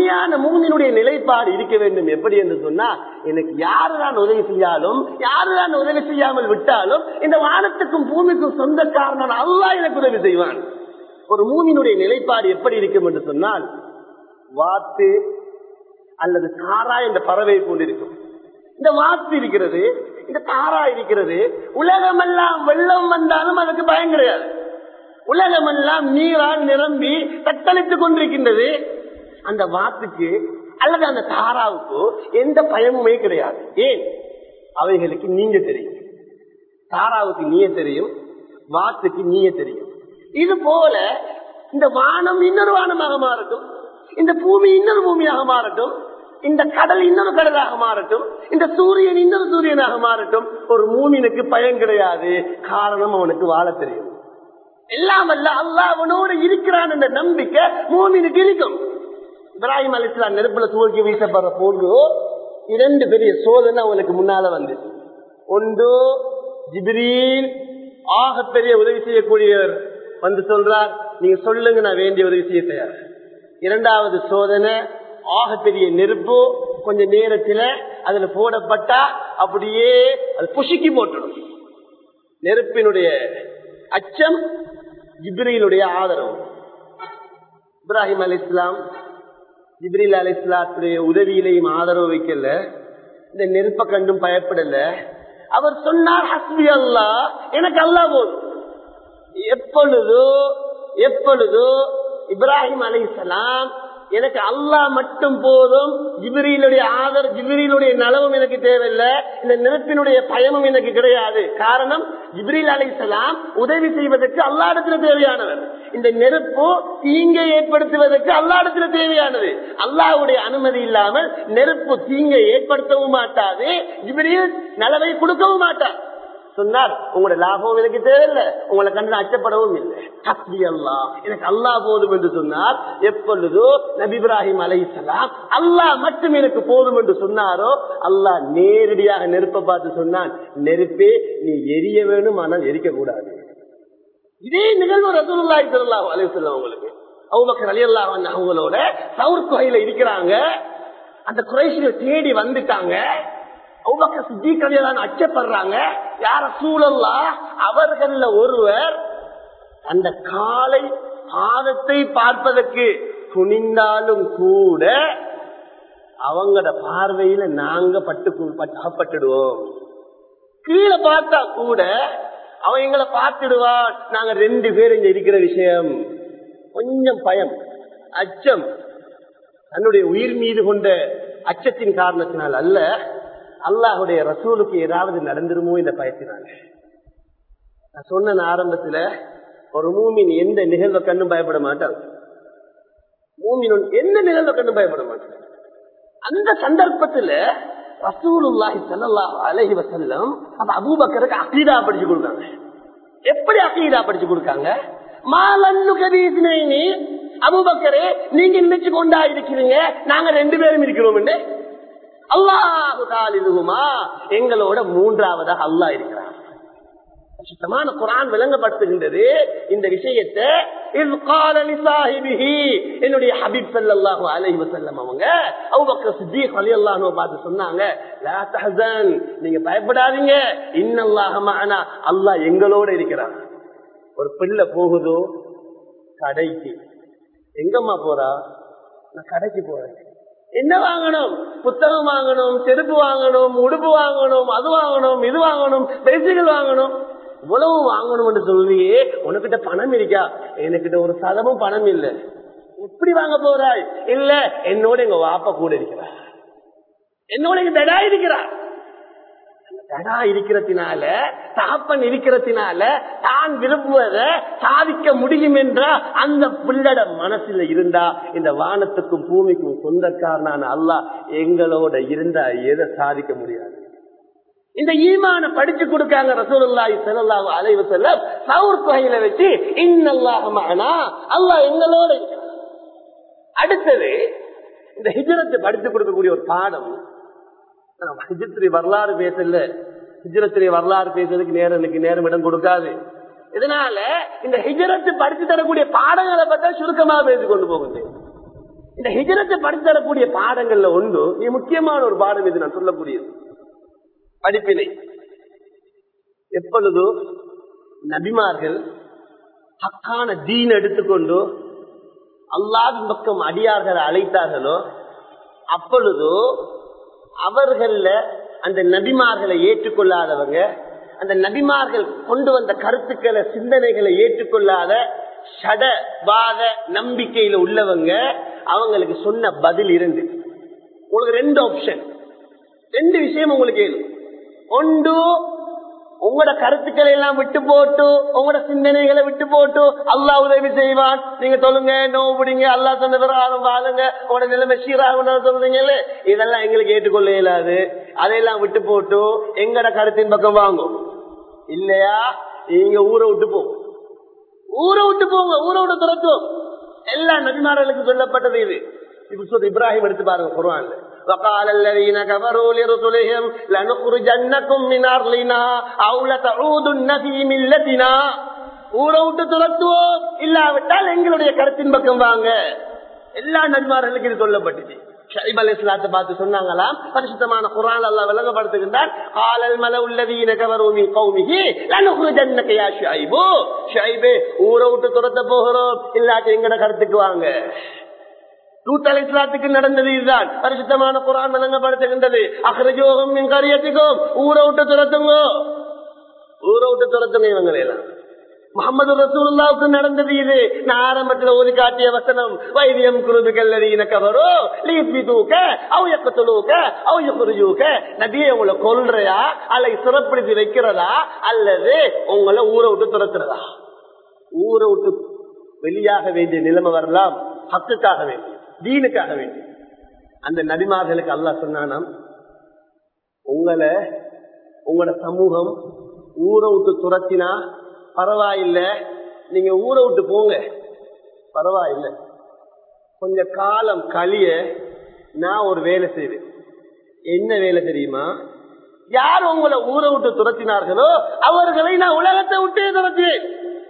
உண்மையான மூமினுடைய நிலைப்பாடு இருக்க வேண்டும் எப்படி என்று சொன்னா எனக்கு யாருதான் உதவி செய்யாலும் யாருதான் உதவி செய்யாமல் விட்டாலும் இந்த வானத்துக்கும் பூமிக்கும் சொந்தக்காரனான அல்லாஹ் எனக்கு உதவி செய்வான் ஒரு மூமினுடைய நிலைப்பாடு எப்படி இருக்கும் என்று சொன்னால் வாத்து அல்லது காரா என்ற பறவை கொண்டிருக்கும் இந்த வாத்து இருக்கிறது இந்த தாரா இருக்கிறது உலகமெல்லாம் வெள்ளம் வந்தாலும் அதுக்கு பயம் கிடையாது உலகமெல்லாம் நீரால் நிரம்பி தத்தளித்துக் கொண்டிருக்கின்றது அந்த வாத்துக்கு அல்லது அந்த தாராவுக்கு எந்த பயமுமே கிடையாது ஏன் அவைகளுக்கு நீங்க தெரியும் தாராவுக்கு நீய தெரியும் வாத்துக்கு நீய தெரியும் இது போல இந்த வானம் இன்னொரு வானமாக மாறட்டும் இந்த பூமி இன்னொரு பூமியாக மாறட்டும் இந்த கடல் இன்னொரு கடலாக மாறட்டும் இந்த சூரியன் இன்னொரு சூரியனாக மாறட்டும் ஒரு மூமினுக்கு பயன் கிடையாது காரணம் அவனுக்கு வாழ தெரியும் எல்லாம் அல்ல அல்லாஹ் அவனோடு இருக்கிறான் என்ற நம்பிக்கை மூமினுக்கு இருக்கும் இப்ராஹிம் அலி இஸ்லாம் நெருப்புல தூக்கி வீசப்படுற போது இரண்டு பெரிய சோதனை அவனுக்கு முன்னால வந்து ஒன்று ஜிப்ரீல் ஆக பெரிய உதவி செய்யக்கூடியவர் வந்து சொல்றார் நீங்க சொல்லுங்க நான் வேண்டிய உதவி செய்ய தயார் இரண்டாவது சோதனை ஆக பெரிய நெருப்பு கொஞ்ச நேரத்துல அதுல போடப்பட்டா அப்படியே அது புஷுக்கி போட்டுடும் நெருப்பினுடைய அச்சம் ஜிப்ரீலுடைய ஆதரவு இப்ராஹிம் அலி இஸ்லாம் ஜிப்ரீல் அலி இஸ்லாத்துடைய உதவியிலையும் ஆதரவு வைக்கல இந்த நெருப்ப கண்டும் பயப்படல அவர் சொன்னார் ஹஸ்பி அல்லா எனக்கு அல்லா போதும் எப்பொழுதோ எப்பொழுதோ இப்ராஹிம் அலி எனக்கு அல்லாஹ் மட்டும் போதும் ஜிபிரியிலுடைய ஆதர் ஜிபிரியிலுடைய நலவும் எனக்கு தேவையில்லை இந்த நெருப்பினுடைய பயமும் எனக்கு கிடையாது காரணம் ஜிப்ரீல் அலிசலாம் உதவி செய்வதற்கு அல்லாடத்துல தேவையானவர் இந்த நெருப்பு தீங்கை ஏற்படுத்துவதற்கு அல்லாடத்துல தேவையானது அல்லாவுடைய அனுமதி இல்லாமல் நெருப்பு தீங்கை ஏற்படுத்தவும் மாட்டாது ஜிப்ரீல் நலவை கொடுக்கவும் மாட்டார் சொன்னார் உங்களோட லாபம் எனக்கு தேவையில்லை உங்களை கண்டு அச்சப்படவும் இல்லை ஹஸ்பி அல்லா எனக்கு அல்லா போதும் என்று சொன்னார் எப்பொழுதோ நபி இப்ராஹிம் அலைசலாம் அல்லாஹ் மட்டும் எனக்கு போதும் என்று சொன்னாரோ அல்லாஹ் நேரடியாக நெருப்பை பார்த்து சொன்னான் நெருப்பே நீ எரிய வேணும் ஆனால் எரிக்க கூடாது இதே நிகழ்வு ரசூலுல்லாஹி ஸல்லல்லாஹு அலைஹி வஸல்லம் உங்களுக்கு அபூபக்கர் ரலியல்லாஹு அன்ஹு அவங்களோட சவுர் குகையில இருக்கிறாங்க அந்த குறைஷிகள் தேடி வந்துட்டாங்க அச்சப்படுறாங்க யார சூழல்லா அவர்கள ஒருவர் அந்த காலை பாதத்தை பார்ப்பதற்கு துணிந்தாலும் கூட அவங்களோட பார்வையில நாங்க பட்டு அகப்பட்டுடுவோம் கீழே பார்த்தா கூட அவன் எங்களை பார்த்துடுவான் நாங்க ரெண்டு பேர் இங்க இருக்கிற விஷயம் கொஞ்சம் பயம் அச்சம் தன்னுடைய உயிர் மீது கொண்ட அச்சத்தின் காரணத்தினால் அல்ல அல்லாஹுடைய ரசூலுக்கு ஏதாவது நடந்துருமோ இந்த பயத்தினால நான் சொன்ன ஆரம்பத்துல ஒரு மூமின் எந்த நிகழ்வை கண்ணும் பயப்பட மாட்டான் மூமின் எந்த நிகழ்வை கண்ணும் பயப்பட மாட்டான் அந்த சந்தர்ப்பத்துல ரசூலுல்லாஹி ஸல்லல்லாஹு அலைஹி வஸல்லம் அந்த அபூபக்கருக்கு அகீதா படிச்சு கொடுத்தாங்க எப்படி அகீதா படிச்சு கொடுத்தாங்க மாலன்னு கதீசினி அபூபக்கரே நீங்க நினைச்சு கொண்டா இருக்கிறீங்க நாங்க ரெண்டு பேரும் இருக்கிறோம் அல்லாஹு தாலிதுகுமா எங்களோட மூன்றாவதாக அல்லாஹ் இருக்கிறார் சுத்தமான குரான் விளங்கப்படுத்துகின்றது இந்த விஷயத்தை என்னுடைய ஹபீப் சல்லாஹூ அலஹி வசல்லம் அவங்க அவங்க சித்திக் அலி அல்லாஹ் பார்த்து சொன்னாங்க நீங்க பயப்படாதீங்க இன்னல்லாஹமான அல்லாஹ் எங்களோட இருக்கிறார் ஒரு பிள்ளை போகுதோ கடைக்கு எங்கம்மா போறா நான் கடைக்கு போறேன் என்ன வாங்கணும் புத்தகம் வாங்கணும் செருப்பு வாங்கணும் உடுப்பு வாங்கணும் அது வாங்கணும் இது வாங்கணும் பெருசுகள் வாங்கணும் இவ்வளவு வாங்கணும்னு சொல்லியே உனக்கிட்ட பணம் இருக்கா எனக்கிட்ட ஒரு சதமும் பணம் இல்ல எப்படி வாங்க போறாய் இல்ல என்னோட எங்க வாப்பா கூட இருக்கிறா என்னோட எங்க தடா இருக்கிறா தடா இருக்கிறதுனால தாப்பன் இருக்கிறதுனால தான் விரும்புவதை சாதிக்க முடியும் என்ற அந்த பிள்ளட மனசுல இருந்தா இந்த வானத்துக்கும் பூமிக்கும் சொந்தக்காரனான அல்லாஹ் எங்களோட இருந்தா எதை சாதிக்க முடியாது இந்த ஈமான படிச்சு கொடுக்காங்க ரசூலுல்லாஹி ஸல்லல்லாஹு அலைஹி வஸல்லம் சவுர் குகையில வச்சு இன்னல்லாஹ மஅனா அல்லாஹ் எங்களோட அடுத்தது இந்த ஹிஜ்ரத்தை படிச்சு கொடுக்கக்கூடிய ஒரு பாடம் ஹிஜ்ரத்துடைய வரலாறு பேசல ஹிஜ்ரத்துடைய வரலாறு பேசுறதுக்கு நேரம் எனக்கு நேரம் இடம் கொடுக்காது இதனால இந்த ஹிஜரத்து படிச்சு தரக்கூடிய பாடங்களை பற்றி சுருக்கமாக பேசி கொண்டு போகுது இந்த ஹிஜரத்தை படித்து தரக்கூடிய பாடங்கள்ல ஒன்று மிக முக்கியமான ஒரு பாடம் இது நான் சொல்லக்கூடியது படிப்பினை எப்பொழுதோ நபிமார்கள் ஹக்கான தீன் எடுத்துக்கொண்டு அல்லாவின் பக்கம் அடியார்களை அழைத்தார்களோ அப்பொழுதோ அவர்கள அந்த நபிமார்களை ஏற்றுக்கொள்ளாதவங்க அந்த நபிமார்கள் கொண்டு வந்த கருத்துக்களை சிந்தனைகளை ஏற்றுக்கொள்ளாத சடவாத நம்பிக்கையில உள்ளவங்க அவங்களுக்கு சொன்ன பதில் இருந்து உங்களுக்கு ரெண்டு ஆப்ஷன் ரெண்டு விஷயம் உங்களுக்கு ஏழும் ஒன்று உங்களோட கருத்துக்களை எல்லாம் விட்டு போட்டு உங்களோட சிந்தனைகளை விட்டு போட்டு அல்லா உதவி செய்வான் நீங்க சொல்லுங்க நோவுடிங்க அல்லா சொன்ன பிரகாரம் வாழுங்க உங்களோட நிலைமை சீராக சொல்றீங்கல்ல இதெல்லாம் எங்களுக்கு ஏற்றுக்கொள்ள இயலாது அதையெல்லாம் விட்டு போட்டு எங்கட கருத்தின் பக்கம் வாங்கும் இல்லையா நீங்க ஊரை விட்டு போங்க ஊரை விட்டு போங்க ஊரை விட்டு துரத்தும் எல்லா நபிமார்களுக்கும் சொல்லப்பட்டது இது இப்ப சொல்லி இப்ராஹிம் எடுத்து பாருங்க குர்ஆன்ல وقال الذين كفروا لرسلهم لنخرجنكم من ارضنا او لتعودن في ملتنا ஊரை விட்டு துரத்துவோம் இல்லாவிட்டால் எங்களுடைய கருத்தின் பக்கம் வாங்க எல்லா நபிமார்களுக்கும் இது சொல்லப்பட்டுச்சு ஷைப் அலி இஸ்லாத்தை பார்த்து சொன்னாங்களாம் பரிசுத்தமான குரான் அல்லா விளங்கப்படுத்துகின்றார் காலல் மல உள்ளதீன கவரோமி கௌமிகி லனுகுருஜன்னக யா ஷைபு ஷைபே ஊரை விட்டு துரத்த போகிறோம் இல்லாட்டி எங்கட கருத்துக்கு வாங்க லூத் அலி இஸ்லாத்துக்கு நடந்தது இதுதான் பரிசுத்தமான குரான் விளங்கப்படுத்துகின்றது அகரஜோகம் என் கரியத்துக்கும் ஊரை விட்டு துரத்துங்க ஊரை விட்டு துரத்துங்க இவங்களெல்லாம் முகமது ரசூலுல்லாவுக்கு நடந்தது இது நான் ஆரம்பத்தில் ஓதி காட்டிய வசனம் வைத்தியம் குருதுகள் கவரோ லீபி தூக்க அவையக்க தொழுக்க அவைய குருஜூக்க நபியை உங்களை கொல்றையா அல்ல சிறப்படுத்தி வைக்கிறதா அல்லது உங்களை ஊரை விட்டு துரத்துறதா ஊரை விட்டு வெளியாக வேண்டிய நிலைமை வரலாம் ஹக்குக்காக வேண்டி தீனுக்காக வேண்டி அந்த நபிமார்களுக்கு அல்லா சொன்னானாம் உங்களை உங்களோட சமூகம் ஊரை விட்டு துரத்தினா பரவாயில்ல நீங்க ஊரை விட்டு போங்க பரவாயில்ல கொஞ்ச காலம் கழிய நான் ஒரு வேலை செய்வேன் என்ன வேலை தெரியுமா யார் உங்களை ஊரை விட்டு துரத்தினார்களோ அவர்களை நான் உலகத்தை விட்டே துரத்துவேன்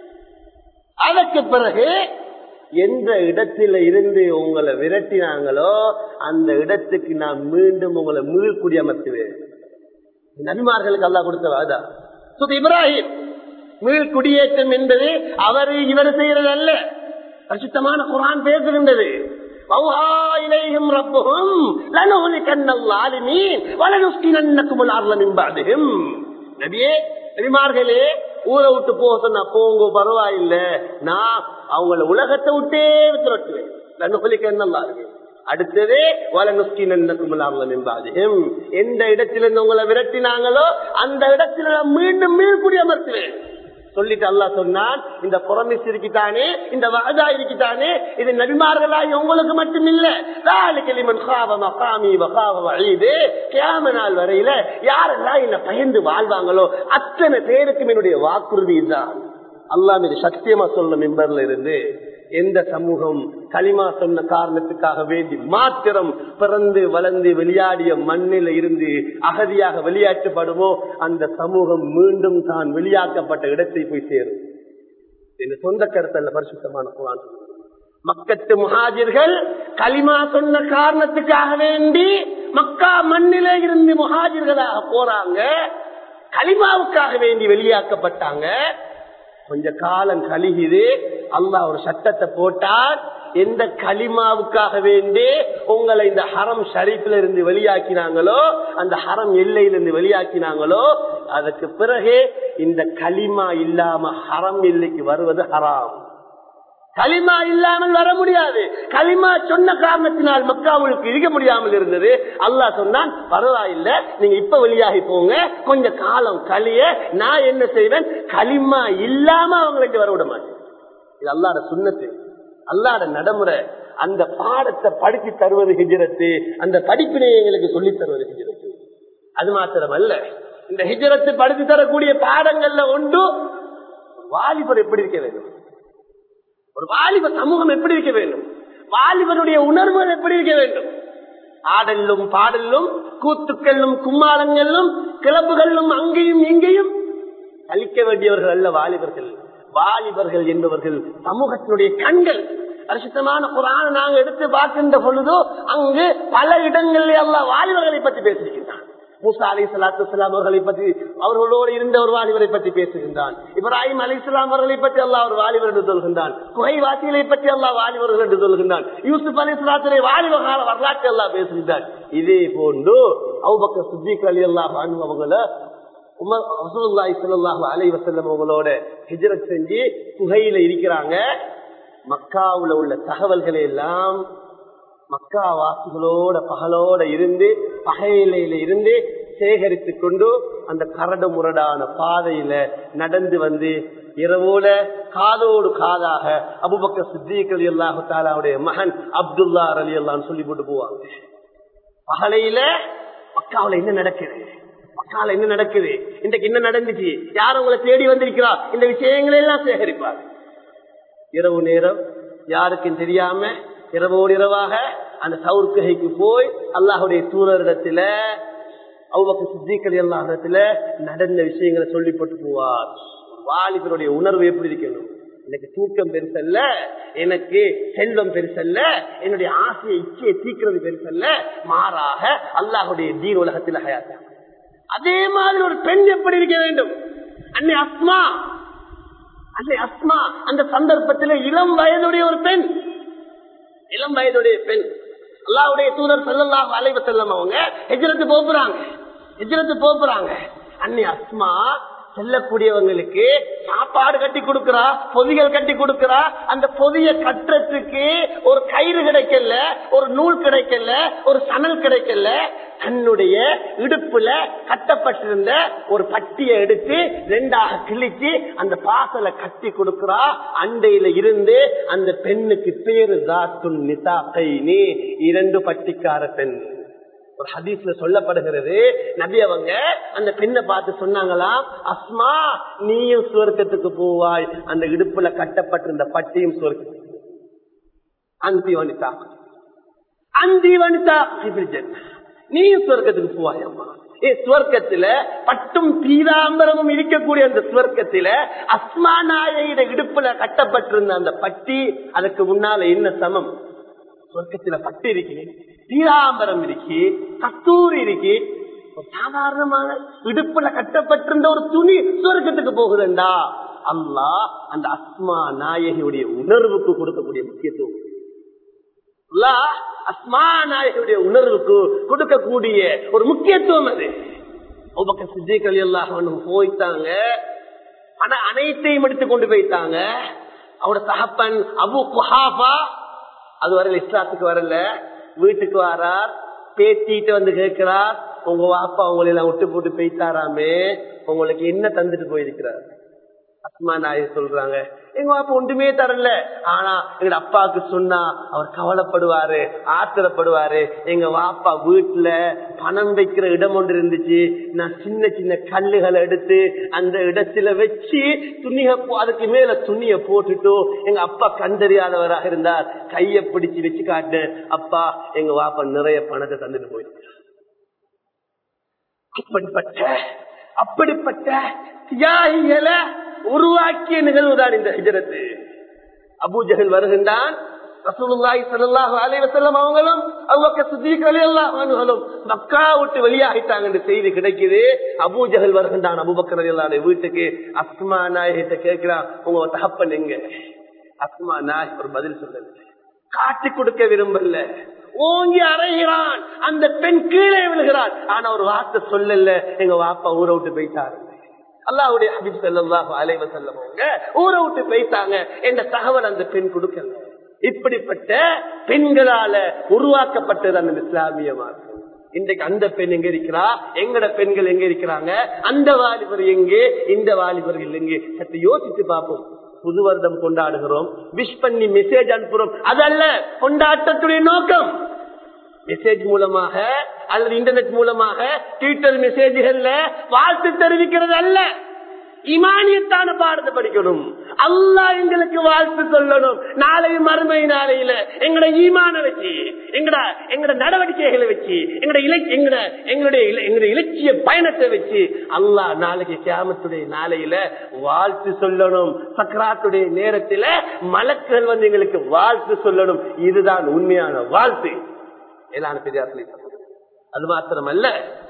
அதற்கு பிறகு எந்த இடத்துல இருந்து உங்களை விரட்டினாங்களோ அந்த இடத்துக்கு நான் மீண்டும் உங்களை மீள் குடியமர்த்துவேன் நபிமார்களுக்கு அல்லா கொடுத்த வாதா சுத் இப்ராஹிம் மீள் குடியேற்றம் என்பது அவர் இவர் செய்யறது அல்ல பரிசுத்தமான குரான் பேசுகின்றது நபிமார்களே ஊரை விட்டு போக சொன்னா போங்க பரவாயில்ல நான் அவங்கள உலகத்தை விட்டே துரட்டுவேன் நல்லா இருக்கு அடுத்தது எந்த இடத்துல இருந்து உங்களை விரட்டினாங்களோ அந்த இடத்துல நான் மீண்டும் மீள்குடி அமர்த்துவேன் சொல்லிட்டு அல்லா சொன்னான் இந்த புறமிஸ் இருக்கிட்டானே இந்த வாதா இருக்கிட்டானே இது நபிமார்களாய் உங்களுக்கு மட்டும் இல்ல நாள் வரையில யாரெல்லாம் என்ன பயந்து வாழ்வாங்களோ அத்தனை பேருக்கும் என்னுடைய வாக்குறுதி இதுதான் அல்லா மீது சத்தியமா சொல்ல மெம்பர்ல இருந்து எந்த சமூகம் களிமா சொன்ன காரணத்துக்காக வேண்டி மாத்திரம் பிறந்து வளர்ந்து வெளியாடிய மண்ணில் இருந்து அகதியாக வெளியாற்றப்படுமோ அந்த சமூகம் மீண்டும் தான் வெளியாக்கப்பட்ட இடத்தை போய் சேரும் என் சொந்த கருத்தல்ல பரிசுத்தமான குரான் மக்கத்து முஹாஜிர்கள் களிமா சொன்ன காரணத்துக்காக வேண்டி மக்கா மண்ணிலே இருந்து முஹாஜிர்களாக போறாங்க களிமாவுக்காக வேண்டி வெளியாக்கப்பட்டாங்க கொஞ்ச காலம் கழிகுது அல்லாஹ் ஒரு சட்டத்தை போட்டார் எந்த களிமாவுக்காக வேண்டி உங்களை இந்த ஹரம் ஷரீஃப்ல இருந்து வெளியாக்கினாங்களோ அந்த ஹரம் எல்லையிலிருந்து வெளியாக்கினாங்களோ அதுக்கு பிறகு இந்த களிமா இல்லாம ஹரம் எல்லைக்கு வருவது ஹராம் களிமா இல்லாமல் வர முடியாது களிமா சொன்ன காரணத்தினால் மக்காவுக்கு இருக்க முடியாமல் இருந்தது அல்லாஹ் சொன்னான் பரவாயில்ல நீங்க இப்ப வெளியாகி போங்க கொஞ்ச காலம் கழிய நான் என்ன செய்வேன் களிமா இல்லாம அவங்களுக்கு வர விட மாட்டேன் இது அல்லாட சுண்ணத்து அல்லாட நடைமுறை அந்த பாடத்தை படித்து தருவது ஹிஜரத்து அந்த படிப்பினை எங்களுக்கு சொல்லித் தருவது ஹிஜரத்து அது மாத்திரமல்ல இந்த ஹிஜரத்து படித்து தரக்கூடிய பாடங்கள்ல ஒன்று வாலிபர் எப்படி இருக்க வேண்டும் ஒரு வாலிப சமூகம் எப்படி இருக்க வேண்டும் வாலிபனுடைய உணர்வுகள் எப்படி இருக்க வேண்டும் ஆடலும் பாடலும் கூத்துக்களும் கும்மாளங்களும் கிளப்புகளும் அங்கேயும் இங்கேயும் கழிக்க வேண்டியவர்கள் அல்ல வாலிபர்கள் வாலிபர்கள் என்பவர்கள் சமூகத்தினுடைய கண்கள் பரிசுத்தமான குரான நாங்க எடுத்து பார்க்கின்ற பொழுதோ அங்கு பல இடங்களில் எல்லாம் வாலிபர்களை பற்றி பேசியிருக்கின்றான் மூசா அலி சலாத்து இஸ்லாம் அவர்களை பற்றி அவர்களோடு இருந்த ஒரு வாலிபரை பற்றி பேசுகின்றான் இப்ராஹிம் அலி இஸ்லாம் அவர்களை பற்றி அல்லாஹ் ஒரு வாலிபர் என்று சொல்கின்றான் குகைவாசிகளை பற்றி அல்லாஹ் வாலிபர்கள் என்று சொல்கின்றான் யூசுப் அலி இஸ்லாத்துடைய வாலிப கால வரலாற்றை எல்லாம் பேசுகின்றான் இதே போன்று அவுபக்க சுத்திக் அலி அல்லாஹ் அவங்கள உமர் ரசூலுல்லாஹி ஸல்லல்லாஹு அலைஹி வஸல்லம் அவங்களோட ஹிஜ்ரத் செஞ்சு குகையில இருக்கிறாங்க மக்காவுல உள்ள தகவல்களை எல்லாம் மக்கா வாசிகளோட பகலோட இருந்து பகையில இருந்து சேகரித்து கொண்டு அந்த கரடு முரடான பாதையில நடந்து வந்து இரவோல காதோடு காதாக அபுபக்க சித்திக் அலி அல்லாஹு தாலாவுடைய மகன் அப்துல்லா அலி அல்லான்னு சொல்லி போட்டு போவாங்க பகலையில மக்காவுல என்ன நடக்குது மக்கால என்ன நடக்குது இன்றைக்கு என்ன நடந்துச்சு யார் உங்களை தேடி வந்திருக்கிறா இந்த விஷயங்களை எல்லாம் சேகரிப்பார் இரவு நேரம் யாருக்கும் தெரியாம இரவோடு இரவாக அந்த சவுர்ககைக்கு போய் அல்லாஹுடைய தூரரிடத்துல அவ்வளவு சித்திகள் எல்லா இடத்துல நடந்த விஷயங்களை சொல்லி போட்டு போவார் வாலிபருடைய உணர்வு எப்படி இருக்கணும் எனக்கு தூக்கம் பெருசல்ல எனக்கு செல்வம் பெருசல்ல என்னுடைய ஆசையை இச்சையை தீக்கிறது பெருசல்ல மாறாக அல்லாஹுடைய தீன் உலகத்தில் ஹயாத்தா அதே மாதிரி ஒரு பெண் எப்படி இருக்க வேண்டும் அன்னை அஸ்மா அன்னை அஸ்மா அந்த சந்தர்ப்பத்தில் இளம் வயதுடைய ஒரு பெண் இளம் வயதுடைய பெண் அல்லாவுடைய தூதர் செல்லல்லாஹ் அலைவ செல்லம் அவங்க எஜிரத்து போப்புறாங்க எஜிரத்து போப்புறாங்க அன்னை அஸ்மா செல்லக்கூடியவங்களுக்கு சாப்பாடு கட்டி கொடுக்கிறா பொதிகள் கட்டி கொடுக்கிறா அந்த பொதிய கட்டுறதுக்கு ஒரு கயிறு கிடைக்கல ஒரு நூல் கிடைக்கல ஒரு சணல் கிடைக்கல தன்னுடைய இடுப்புல கட்டப்பட்டிருந்த ஒரு பட்டியை எடுத்து ரெண்டாக கிழிச்சு அந்த பாசலை கட்டி கொடுக்கிறா அண்டையில இருந்து அந்த பெண்ணுக்கு பேரு தாத்துன் நிதா கைனி இரண்டு பட்டிக்கார பெண் ஒரு ஹதீஸ்ல சொல்லப்படுகிறது நபி அவங்க அந்த பெண்ணை பார்த்து சொன்னாங்களாம் அஸ்மா நீயும் சுவர்க்கத்துக்கு போவாய் அந்த இடுப்புல கட்டப்பட்டிருந்த பட்டியும் சுவர்க்கத்துக்கு அந்தி வனிதா அந்தி வனிதா நீயும் சுவர்க்கத்துக்கு போவாய் அம்மா ஏ சுவர்க்கத்துல பட்டும் பீதாம்பரமும் இருக்கக்கூடிய அந்த சுவர்க்கத்தில அஸ்மா நாயிட இடுப்புல கட்டப்பட்டிருந்த அந்த பட்டி அதுக்கு முன்னால என்ன சமம் சொர்க்கத்துல பட்டு இருக்கு பீதாம்பரம் இருக்கு கத்தூர் இருக்கு சாதாரணமான இடுப்புல கட்டப்பட்டிருந்த ஒரு துணி சொர்க்கத்துக்கு போகுதுண்டா அல்லா அந்த அஸ்மா நாயகியுடைய உணர்வுக்கு கொடுக்கக்கூடிய முக்கியத்துவம் அஸ்மா நாயகியுடைய உணர்வுக்கு கொடுக்கக்கூடிய ஒரு முக்கியத்துவம் அது உபக்க சித்திகள் எல்லாம் போய்த்தாங்க ஆனா அனைத்தையும் எடுத்து கொண்டு போயிட்டாங்க அவரோட தகப்பன் அபு குஹாபா அது வரல இஸ்லாத்துக்கு வரல வீட்டுக்கு வரார் பேத்திட்டு வந்து கேட்கிறார் உங்க வாப்பா உங்களை எல்லாம் விட்டு போட்டு போயிட்டாராமே உங்களுக்கு என்ன தந்துட்டு போயிருக்கிறார் அஸ்மா நாய சொல்றாங்க எங்க வாப்பா ஒன்றுமே தரல ஆனா எங்க அப்பாவுக்கு சொன்னா அவர் கவலைப்படுவாரு ஆத்திரப்படுவாரு எங்க வாப்பா வீட்டுல பணம் வைக்கிற இடம் ஒன்று இருந்துச்சு நான் சின்ன சின்ன கல்லுகளை எடுத்து அந்த இடத்துல வச்சு துணிய அதுக்கு மேல துணிய போட்டுட்டு எங்க அப்பா கண்டறியாதவராக இருந்தார் கைய பிடிச்சு வச்சு காட்டு அப்பா எங்க வாப்பா நிறைய பணத்தை தந்துட்டு போயிருக்கு அப்படிப்பட்ட அப்படிப்பட்ட தியாகிகளை உருவாக்கிய நிகழ்வுதான் இந்த ஹிஜரத்து அபூஜகல் வருகின்றான் ரசூலுல்லாஹி ஸல்லல்லாஹு அலைஹி வஸல்லம் அவங்களும் அபூபக்கர் சித்திக் ரலியல்லாஹு அன்ஹுவும் மக்கா விட்டு வெளியாகிட்டாங்க என்ற செய்தி கிடைக்குது அபூஜகல் வருகின்றான் அபூபக்கர் ரலியல்லாஹு வீட்டுக்கு அஸ்மா நாயகிட்ட கேட்கிறான் உங்க தகப்பன் எங்க அஸ்மா நாய் ஒரு பதில் சொல்லல காட்டி கொடுக்க விரும்பல ஓங்கி அறைகிறான் அந்த பெண் கீழே விழுகிறான் ஆனா ஒரு வார்த்தை சொல்லல எங்க வாப்பா ஊரை விட்டு போயிட்டாரு அல்லாவுடைய ஹபீப் செல்லாஹு அலைவ செல்லவங்க ஊரை விட்டு போயிட்டாங்க என்ற தகவல் அந்த பெண் கொடுக்கல இப்படிப்பட்ட பெண்களால உருவாக்கப்பட்டது அந்த இஸ்லாமிய மார்க்கம் இன்றைக்கு அந்த பெண் எங்க இருக்கிறா எங்கட பெண்கள் எங்க இருக்கிறாங்க அந்த வாலிபர் எங்கே இந்த வாலிபர்கள் எங்கே சற்று யோசித்து பார்ப்போம் புது வருடம் கொண்டாடுகிறோம் விஷ் பண்ணி மெசேஜ் அனுப்புறோம் அதல்ல கொண்டாட்டத்துடைய நோக்கம் மெசேஜ் மூலமாக அல்லது இன்டர்நெட் மூலமாக ட்விட்டர் மெசேஜ்கள்ல வாழ்த்து தெரிவிக்கிறது அல்ல இமானியத்தான பாடத்தை படிக்கணும் அல்லாஹ் எங்களுக்கு வாழ்த்து சொல்லணும் நாளை மறுமை நாளையில எங்கட ஈமான வச்சு எங்கட எங்கட நடவடிக்கைகளை வச்சு எங்கட இலை எங்கட எங்களுடைய இல- எங்களுடைய இலட்சிய பயணத்தை வச்சு அல்லாஹ் நாளைக்கு கியாமத்துடைய நாளையில வாழ்த்து சொல்லணும் சக்கராத்துடைய நேரத்துல மலக்கள் வந்து எங்களுக்கு வாழ்த்து சொல்லணும் இதுதான் உண்மையான வாழ்த்து எல்லாரும் பெரியார் அது மாத்திரமல்ல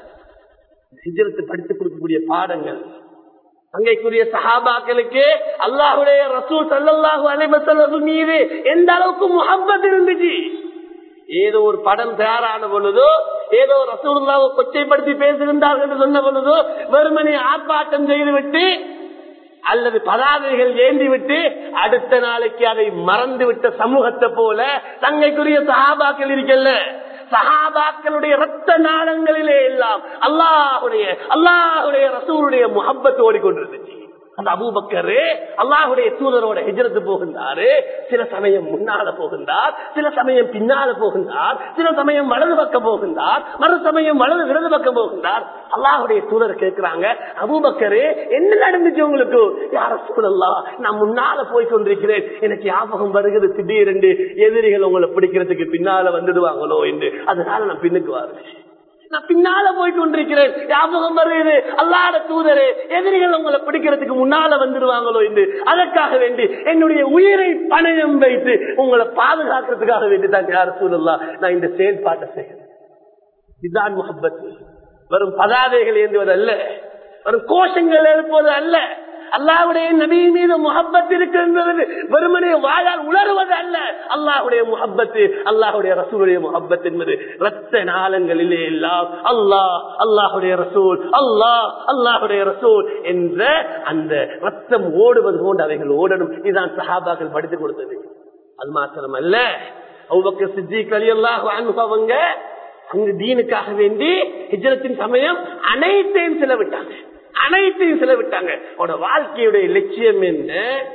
ஹிஜரத்து படித்துக் கொடுக்கக்கூடிய பாடங்கள் அங்கைக்குரிய சஹாபாக்களுக்கு அல்லாஹுடைய ரசூல் சல்லல்லாஹு அலைவசல்லம் மீது எந்த அளவுக்கு முகப்பத் இருந்துச்சு ஏதோ ஒரு படம் தயாரான பொழுதோ ஏதோ ரசூலுல்லாவை கொச்சைப்படுத்தி பேசுகின்றார்கள் என்று சொன்ன பொழுதோ வெறுமனை ஆர்ப்பாட்டம் செய்துவிட்டு அல்லது பதாதைகள் ஏந்தி விட்டு அடுத்த நாளைக்கு அதை மறந்து விட்ட சமூகத்தை போல தங்கைக்குரிய சஹாபாக்கள் இருக்கல்ல சஹாபாக்களுடைய ரத்த நாளங்களிலே எல்லாம் அல்லாஹுடைய அல்லாஹுடைய ரசூருடைய முகப்பத்து ஓடிக்கொண்டிருந்துச்சு அந்த அபூபக்கரு அல்லாஹுடைய தூதரோட ஹிஜரத்து போகின்றாரு சில சமயம் முன்னால போகின்றார் சில சமயம் பின்னால போகின்றார் சில சமயம் வலது பக்கம் போகின்றார் மறு சமயம் வலது இடது பக்கம் போகின்றார் அல்லாஹுடைய தூதர் கேட்கிறாங்க அபூபக்கரு என்ன நடந்துச்சு உங்களுக்கு யார சூழல்லா நான் முன்னால போய் கொண்டிருக்கிறேன் எனக்கு ஞாபகம் வருகிறது திடீரென்று எதிரிகள் உங்களை பிடிக்கிறதுக்கு பின்னால வந்துடுவாங்களோ என்று அதனால நான் பின்னுக்கு வருவேன் நான் பின்னால போய் கொண்டிருக்கிறேன் ஞாபகம் வருகிறது அல்லாத தூதரே எதிரிகள் உங்களை பிடிக்கிறதுக்கு முன்னால வந்துடுவாங்களோ என்று அதற்காக வேண்டி என்னுடைய உயிரை பணயம் வைத்து உங்களை பாதுகாக்கிறதுக்காக வேண்டி தான் யார் சூழல்லா நான் இந்த செயல்பாட்டை செய்கிறேன் இதுதான் முகப்பத்து வரும் பதாதைகள் ஏந்துவது அல்ல வரும் கோஷங்கள் எழுப்புவது அல்ல அல்லாவுடைய நபி மீது முகப்பத் இருக்கின்றது வெறுமனே வாயால் உணர்வது அல்ல அல்லாஹுடைய முகப்பத்து அல்லாஹுடைய ரசூலுடைய முகப்பத் என்பது ரத்த நாளங்களிலே எல்லாம் அல்லாஹ் அல்லாஹுடைய ரசூல் அல்லாஹ் அல்லாஹுடைய ரசூல் என்ற அந்த ரத்தம் ஓடுவது போன்று அவைகள் ஓடணும் இதுதான் சஹாபாக்கள் படித்துக் கொடுத்தது அது மாத்திரமல்ல அவ்வக்க சித்திக் அலி அல்லாஹ் அவங்க அங்கு தீனுக்காக வேண்டி ஹிஜரத்தின் சமயம் அனைத்தையும் செலவிட்டாங்க அனைத்தையும் செலவிட்டாங்க அவனோட வாழ்க்கையுடைய லட்சியம் என்ன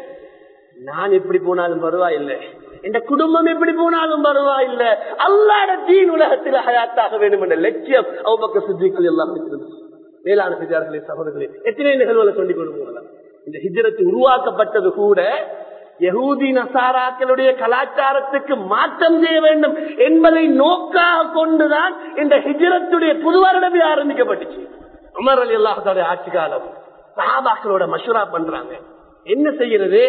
நான் எப்படி போனாலும் பரவாயில்லை என் குடும்பம் எப்படி போனாலும் பரவாயில்லை அல்லாட தீன் உலகத்தில் ஹயாத்தாக வேண்டும் என்ற லட்சியம் அவ்வக்க சித்திகள் எல்லாம் இருக்கிறது மேலான சிஜார்களே சகோதரர்களே எத்தனை நிகழ்வுகளை சொல்லிக் கொண்டு போகலாம் இந்த ஹிஜரத்து உருவாக்கப்பட்டது கூட யகூதி நசாராக்களுடைய கலாச்சாரத்துக்கு மாற்றம் செய்ய வேண்டும் என்பதை நோக்காக கொண்டுதான் இந்த ஹிஜரத்துடைய புது வருடமே ஆரம்பிக்கப்பட்டுச்சு உமர் அலி அல்லாஹோட ஆட்சி காலம் சஹாபாக்களோட மஷூரா பண்றாங்க என்ன செய்யறது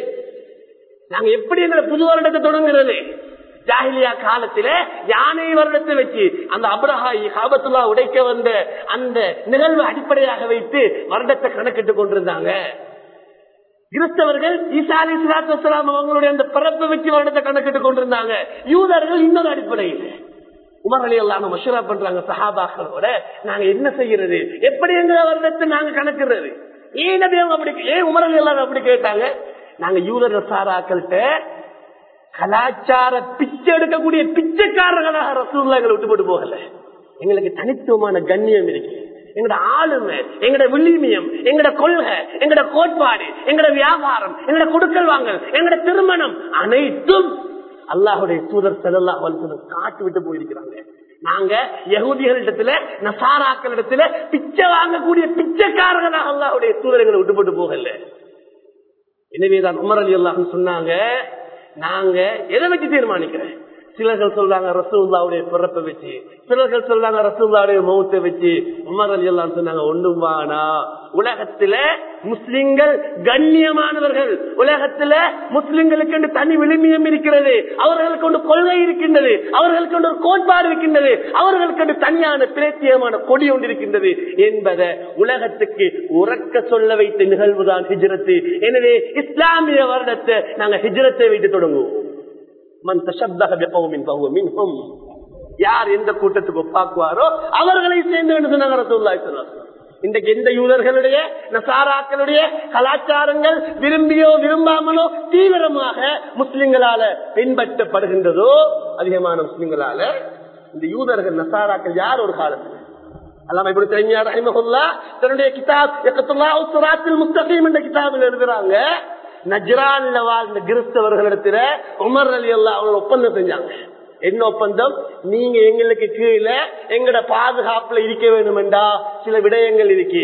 நாங்க எப்படி எங்களை புது வருடத்தை தொடங்குறது ஜாகிலியா காலத்தில யானை வருடத்தை வச்சு அந்த அப்ரஹா காபத்துல்லா உடைக்க வந்த அந்த நிகழ்வு அடிப்படையாக வைத்து வருடத்தை கணக்கிட்டு கொண்டிருந்தாங்க கிறிஸ்தவர்கள் ஈசா அலி சலாத்து வசலாம் அவங்களுடைய அந்த பிறப்பை வச்சு வருடத்தை கணக்கிட்டு கொண்டிருந்தாங்க யூதர்கள் இன்னொரு அடிப்படையில் உமர் அலி அல்லாம மஷூரா பண்றாங்க சஹாபாக்களோட நாங்க என்ன செய்யறது எப்படி எங்க வருடத்தை நாங்க கணக்குறது ஏன் நபி அவங்க அப்படி ஏன் உமர் அலி அல்லாம அப்படி கேட்டாங்க நாங்க யூதர்கள் சாராக்கள்கிட்ட கலாச்சார பிச்சை எடுக்கக்கூடிய பிச்சைக்காரர்களாக ரசூல்லா எங்களை விட்டு போட்டு போகல எங்களுக்கு தனித்துவமான கண்ணியம் இருக்கு எங்கட ஆளுமை எங்கட விளிமியம் எங்கட கொள்கை எங்கட கோட்பாடு எங்கட வியாபாரம் எங்கட கொடுக்கல் வாங்கல் எங்கட திருமணம் அனைத்தும் அல்லாஹுடைய தூதர் செல்லல்லா காட்டு விட்டு போயிருக்கிறாங்க நாங்க யகுதிகளிடத்துல நசாராக்களிடத்துல பிச்சை வாங்கக்கூடிய பிச்சைக்காரர்களாக அல்லாஹுடைய தூதரங்களை விட்டு போட்டு போகல எனவேதான் உமர் அலி அல்லாஹ் சொன்னாங்க நாங்க எதை வச்சு தீர்மானிக்கிறேன் சிலர்கள் சொல்றாங்க ரசூல்லாவுடைய பிறப்பை வச்சு சிலர்கள் சொல்றாங்க ரசூல்லாவுடைய மௌத்தை வச்சு உமர் அலி எல்லாம் சொன்னாங்க ஒன்றும் வானா உலகத்துல முஸ்லிம்கள் கண்ணியமானவர்கள் உலகத்துல முஸ்லிம்களுக்கு என்று தனி விளிமியம் இருக்கிறது அவர்களுக்கு ஒன்று கொள்கை இருக்கின்றது அவர்களுக்கு ஒன்று ஒரு கோட்பாடு இருக்கின்றது அவர்களுக்கு ஒன்று தனியான பிரேத்தியமான கொடி ஒன்று இருக்கின்றது என்பதை உலகத்துக்கு உறக்க சொல்ல வைத்த நிகழ்வுதான் ஹிஜ்ரத்து எனவே இஸ்லாமிய வருடத்தை நாங்க ஹிஜ்ரத்தை வைத்து தொடங்குவோம் மன் தஷத்தக பிகௌமின் ஃபஹுவ மின்ஹும் யார் எந்த கூட்டத்துக்கு ஒப்பாக்குவாரோ அவர்களை சேர்ந்து என்று சொன்னாங்க ரசூலுல்லாஹி ஸல்லல்லாஹு அலைஹி வஸல்லம். இன்றைக்கு எந்த யூதர்களுடைய நசாராக்களுடைய கலாச்சாரங்கள் விரும்பியோ விரும்பாமலோ தீவிரமாக முஸ்லிம்களால பின்பற்றப்படுகின்றதோ அதிகமான முஸ்லிம்களால இந்த யூதர்கள் நசாராக்கள் யார் ஒரு காலத்தில் அல்லாம இப்படி தெரிஞ்சா ரஹிமஹுல்லா தன்னுடைய கிதாப் யக்கத்துல்லா உஸ்ராத்தில் முஸ்தகீம் என்ற கிதாபில் எழுதுறாங்க நஜ்ரான்ல வாழ்ந்த கிறிஸ்தவர்களிடத்துல உமர் அலி அல்லா அவங்க ஒப்பந்தம் செஞ்சாங்க என்ன ஒப்பந்தம் நீங்க எங்களுக்கு கீழே எங்கட பாதுகாப்புல இருக்க வேணுமெண்டா சில விடயங்கள் இருக்கு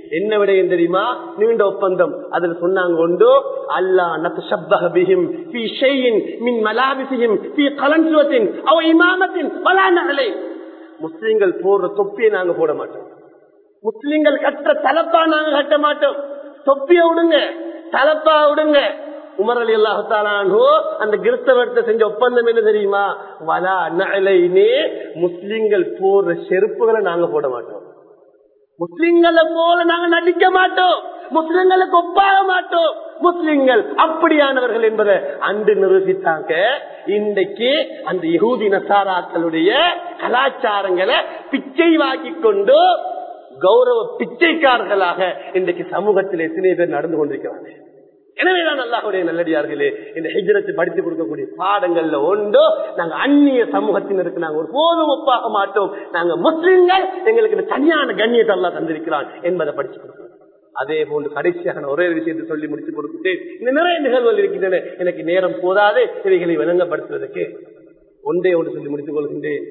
என்ன விடயம் தெரியுமா நீண்ட ஒப்பந்தம் அதுல சொன்னாங்க உண்டு அல்லா நத்துஷப்பஹ பிஹிம் ஃபீ ஷைஇன் மின் மலாபிசிஹிம் ஃபீ கலன்சுவத்தின் அவ இமாமத்தின் வலா நகலை முஸ்லிம்கள் போடுற தொப்பியை நாங்க போட மாட்டோம் முஸ்லிம்கள் கட்டுற தலப்பா நாங்க கட்ட மாட்டோம் தொப்பிய விடுங்க தலப்பா விடுங்க உமர் அலி அல்லாஹாலோ அந்த கிறிஸ்தவத்தை செஞ்ச ஒப்பந்தம் என்ன தெரியுமா வலா நலைனே முஸ்லிம்கள் போடுற செருப்புகளை நாங்க போட மாட்டோம் முஸ்லிம்களை போல நாங்க நடிக்க மாட்டோம் முஸ்லிம்களுக்கு ஒப்பாக மாட்டோம் முஸ்லிம்கள் அப்படியானவர்கள் என்பதை அன்று நிரூபித்தாங்க இன்றைக்கு அந்த யகூதி நசாராக்களுடைய கலாச்சாரங்களை பிச்சை வாக்கி கொண்டு கௌரவ பிச்சைக்காரர்களாக இன்றைக்கு சமூகத்தில் எத்தனை பேர் நடந்து கொண்டிருக்கிறாங்க எனவேதான் அல்லாஹுடைய நல்லடியார்களே இந்த ஹிஜரத்தை படித்து கொடுக்கக்கூடிய பாடங்கள்ல ஒன்றோ நாங்க அந்நிய சமூகத்தினருக்கு நாங்க ஒரு போதும் ஒப்பாக மாட்டோம் நாங்க முஸ்லிம்கள் எங்களுக்கு இந்த தனியான கண்ணியத்தை எல்லாம் தந்திருக்கிறான் என்பதை படிச்சு கொடுக்கிறோம் அதே போன்று கடைசியாக நான் ஒரே விஷயத்தை சொல்லி முடிச்சு கொடுத்துட்டேன் இந்த நிறைய நிகழ்வுகள் இருக்கின்றன எனக்கு நேரம் போதாது இவைகளை விளங்கப்படுத்துவதற்கு ஒன்றே ஒன்று சொல்லி முடித்துக் கொள்கின்றேன்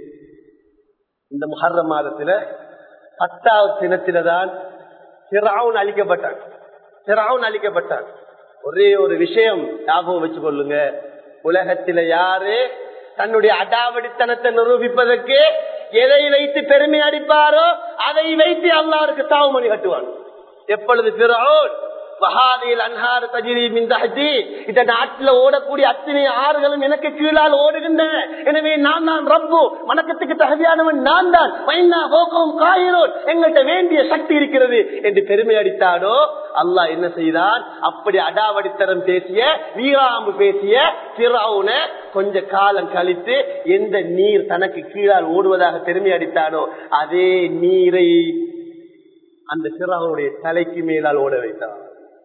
இந்த முஹர்ரம் மாதத்துல பத்தாவது தினத்தில தான் சிறாவுன் அழிக்கப்பட்டான் சிறாவுன் அழிக்கப்பட்டான் ஒரே ஒரு விஷயம் ஞாபகம் வச்சு கொள்ளுங்க உலகத்தில யாரு தன்னுடைய அடாவடித்தனத்தை நிரூபிப்பதற்கு எதை வைத்து பெருமை அடிப்பாரோ அதை வைத்து அல்லாருக்கு தாவுமணி கட்டுவான் எப்பொழுது பிறோன் வஹாதில் அன்ஹார் தஜிரி மின் தஹதி இந்த நாட்டில் ஓடக்கூடிய அத்தனை ஆறுகளும் எனக்கு கீழால் ஓடுகின்றன எனவே நான் தான் ரப்பு வணக்கத்துக்கு தகுதியானவன் நான் தான் வைனா போக்கவும் காயிரோன் எங்கள்கிட்ட வேண்டிய சக்தி இருக்கிறது என்று பெருமை அடித்தானோ அல்லாஹ் என்ன செய்தான் அப்படி அடாவடித்தனம் பேசிய வீராம்பு பேசிய பிறவுன கொஞ்ச காலம் கழித்து எந்த நீர் தனக்கு கீழால் ஓடுவதாக பெருமை அடித்தானோ அதே நீரை அந்த சிறாவுடைய தலைக்கு மேலால் ஓட வைத்தான்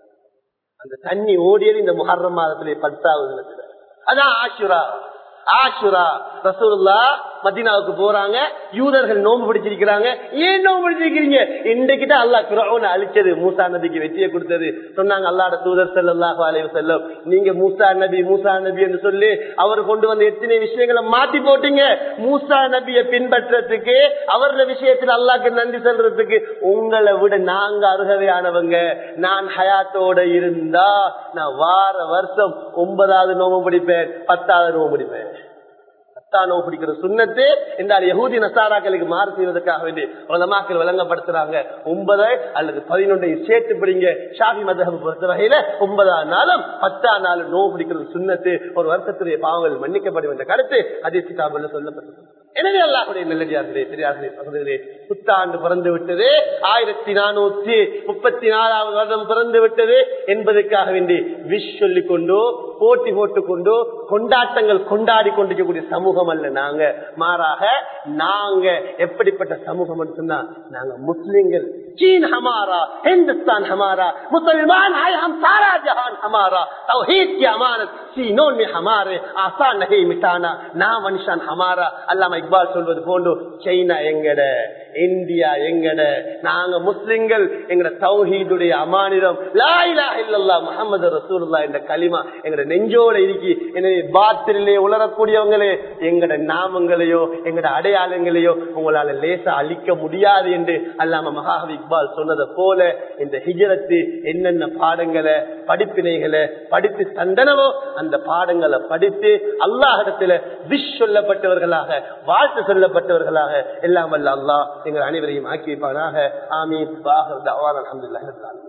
அந்த தண்ணி ஓடியது இந்த முஹர்ரம் மாதத்திலே பத்தாவது தினத்துல அதான் ஆஷுரா ஆஷுரா ரசூல்லா மதினாவுக்கு போறாங்க யூதர்கள் நோம்பு பிடிச்சிருக்கிறாங்க ஏன் நோம்பு பிடிச்சிருக்கீங்க இன்றைக்கு தான் அல்லா குரான அழிச்சது மூசா நபிக்கு வெற்றியை கொடுத்தது சொன்னாங்க அல்லாட தூதர் செல்லாஹு அலைவு செல்லம் நீங்க மூசா நபி மூசா நபி என்று சொல்லி அவர் கொண்டு வந்த எத்தனை விஷயங்களை மாத்தி போட்டீங்க மூசா நபியை பின்பற்றதுக்கு அவரது விஷயத்தில் அல்லாக்கு நன்றி சொல்றதுக்கு உங்களை விட நாங்க அருகதையானவங்க நான் ஹயாத்தோட இருந்தா நான் வார வருஷம் ஒன்பதாவது நோம்பு பிடிப்பேன் பத்தாவது நோம்பு பிடிப்பேன் பத்தானோ பிடிக்கிற சுண்ணத்து என்றால் யகூதி நசாராக்களுக்கு மாறு செய்வதற்காக வேண்டி உலமாக்கள் விளங்கப்படுத்துறாங்க ஒன்பது அல்லது பதினொன்றை சேர்த்து பிடிங்க ஷாபி மதகம் பொறுத்த வகையில ஒன்பதாம் நாளும் பத்தாம் நாளும் நோ பிடிக்கிறது சுண்ணத்து ஒரு வருஷத்துடைய பாவங்கள் மன்னிக்கப்படும் என்ற கருத்து அதே கிதாபில் சொல்லப்பட்டது எனவே அல்லாஹுடைய நல்லடியார்களே பெரியார்களே சகோதரர்களே புத்தாண்டு பிறந்து விட்டது ஆயிரத்தி நானூத்தி முப்பத்தி நாலாவது வருடம் பிறந்து விட்டது என்பதற்காக வேண்டி விஷ் சொல்லிக் கொண்டோ போட்டி போட்டுக் கொண்டோ கொண்டாட்டங்கள் கொண்டாடி கொண்டிருக்கக்கூடிய சமூகம் அல்ல நாங்க மாறாக நாங்க எப்படிப்பட்ட சமூகம் சொன்னா நாங்க முஸ்லிம்கள் चीन हमारा हिंदुस्तान हमारा मुसलमान है हम सारा जहान हमारा तौहीद की अमानत सीनों में हमारे आसान नहीं मिटाना नाम अनिशान हमारा அல்லாம இக்பால் சொல்வது போன்று சைனா எங்கட இந்தியா எங்கட நாங்க முஸ்லிம்கள் எங்கட தௌஹீதுடைய அமானிதம் லாயிலா இல்லல்லா முகமது ரசூல்லா என்ற களிமா எங்கட நெஞ்சோட இருக்கி எனவே பாத்திரிலே உலரக்கூடியவங்களே எங்கட நாமங்களையோ எங்கட அடையாளங்களையோ உங்களால லேசா அழிக்க முடியாது என்று அல்லாம மகாவி இக்பால் சொன்னதை போல இந்த ஹிஜரத்து என்னென்ன பாடங்களை படிப்பினைகளை படித்து தந்தனவோ அந்த பாடங்களை படித்து அல்லாஹிடத்துல விஷ் சொல்லப்பட்டவர்களாக வாழ்த்து சொல்லப்பட்டவர்களாக எல்லாம் வல்ல அல்லாஹ் எங்கள் அனைவரையும் ஆக்கி வைப்பானாக ஆமீன் அலமதுல்லாஹ்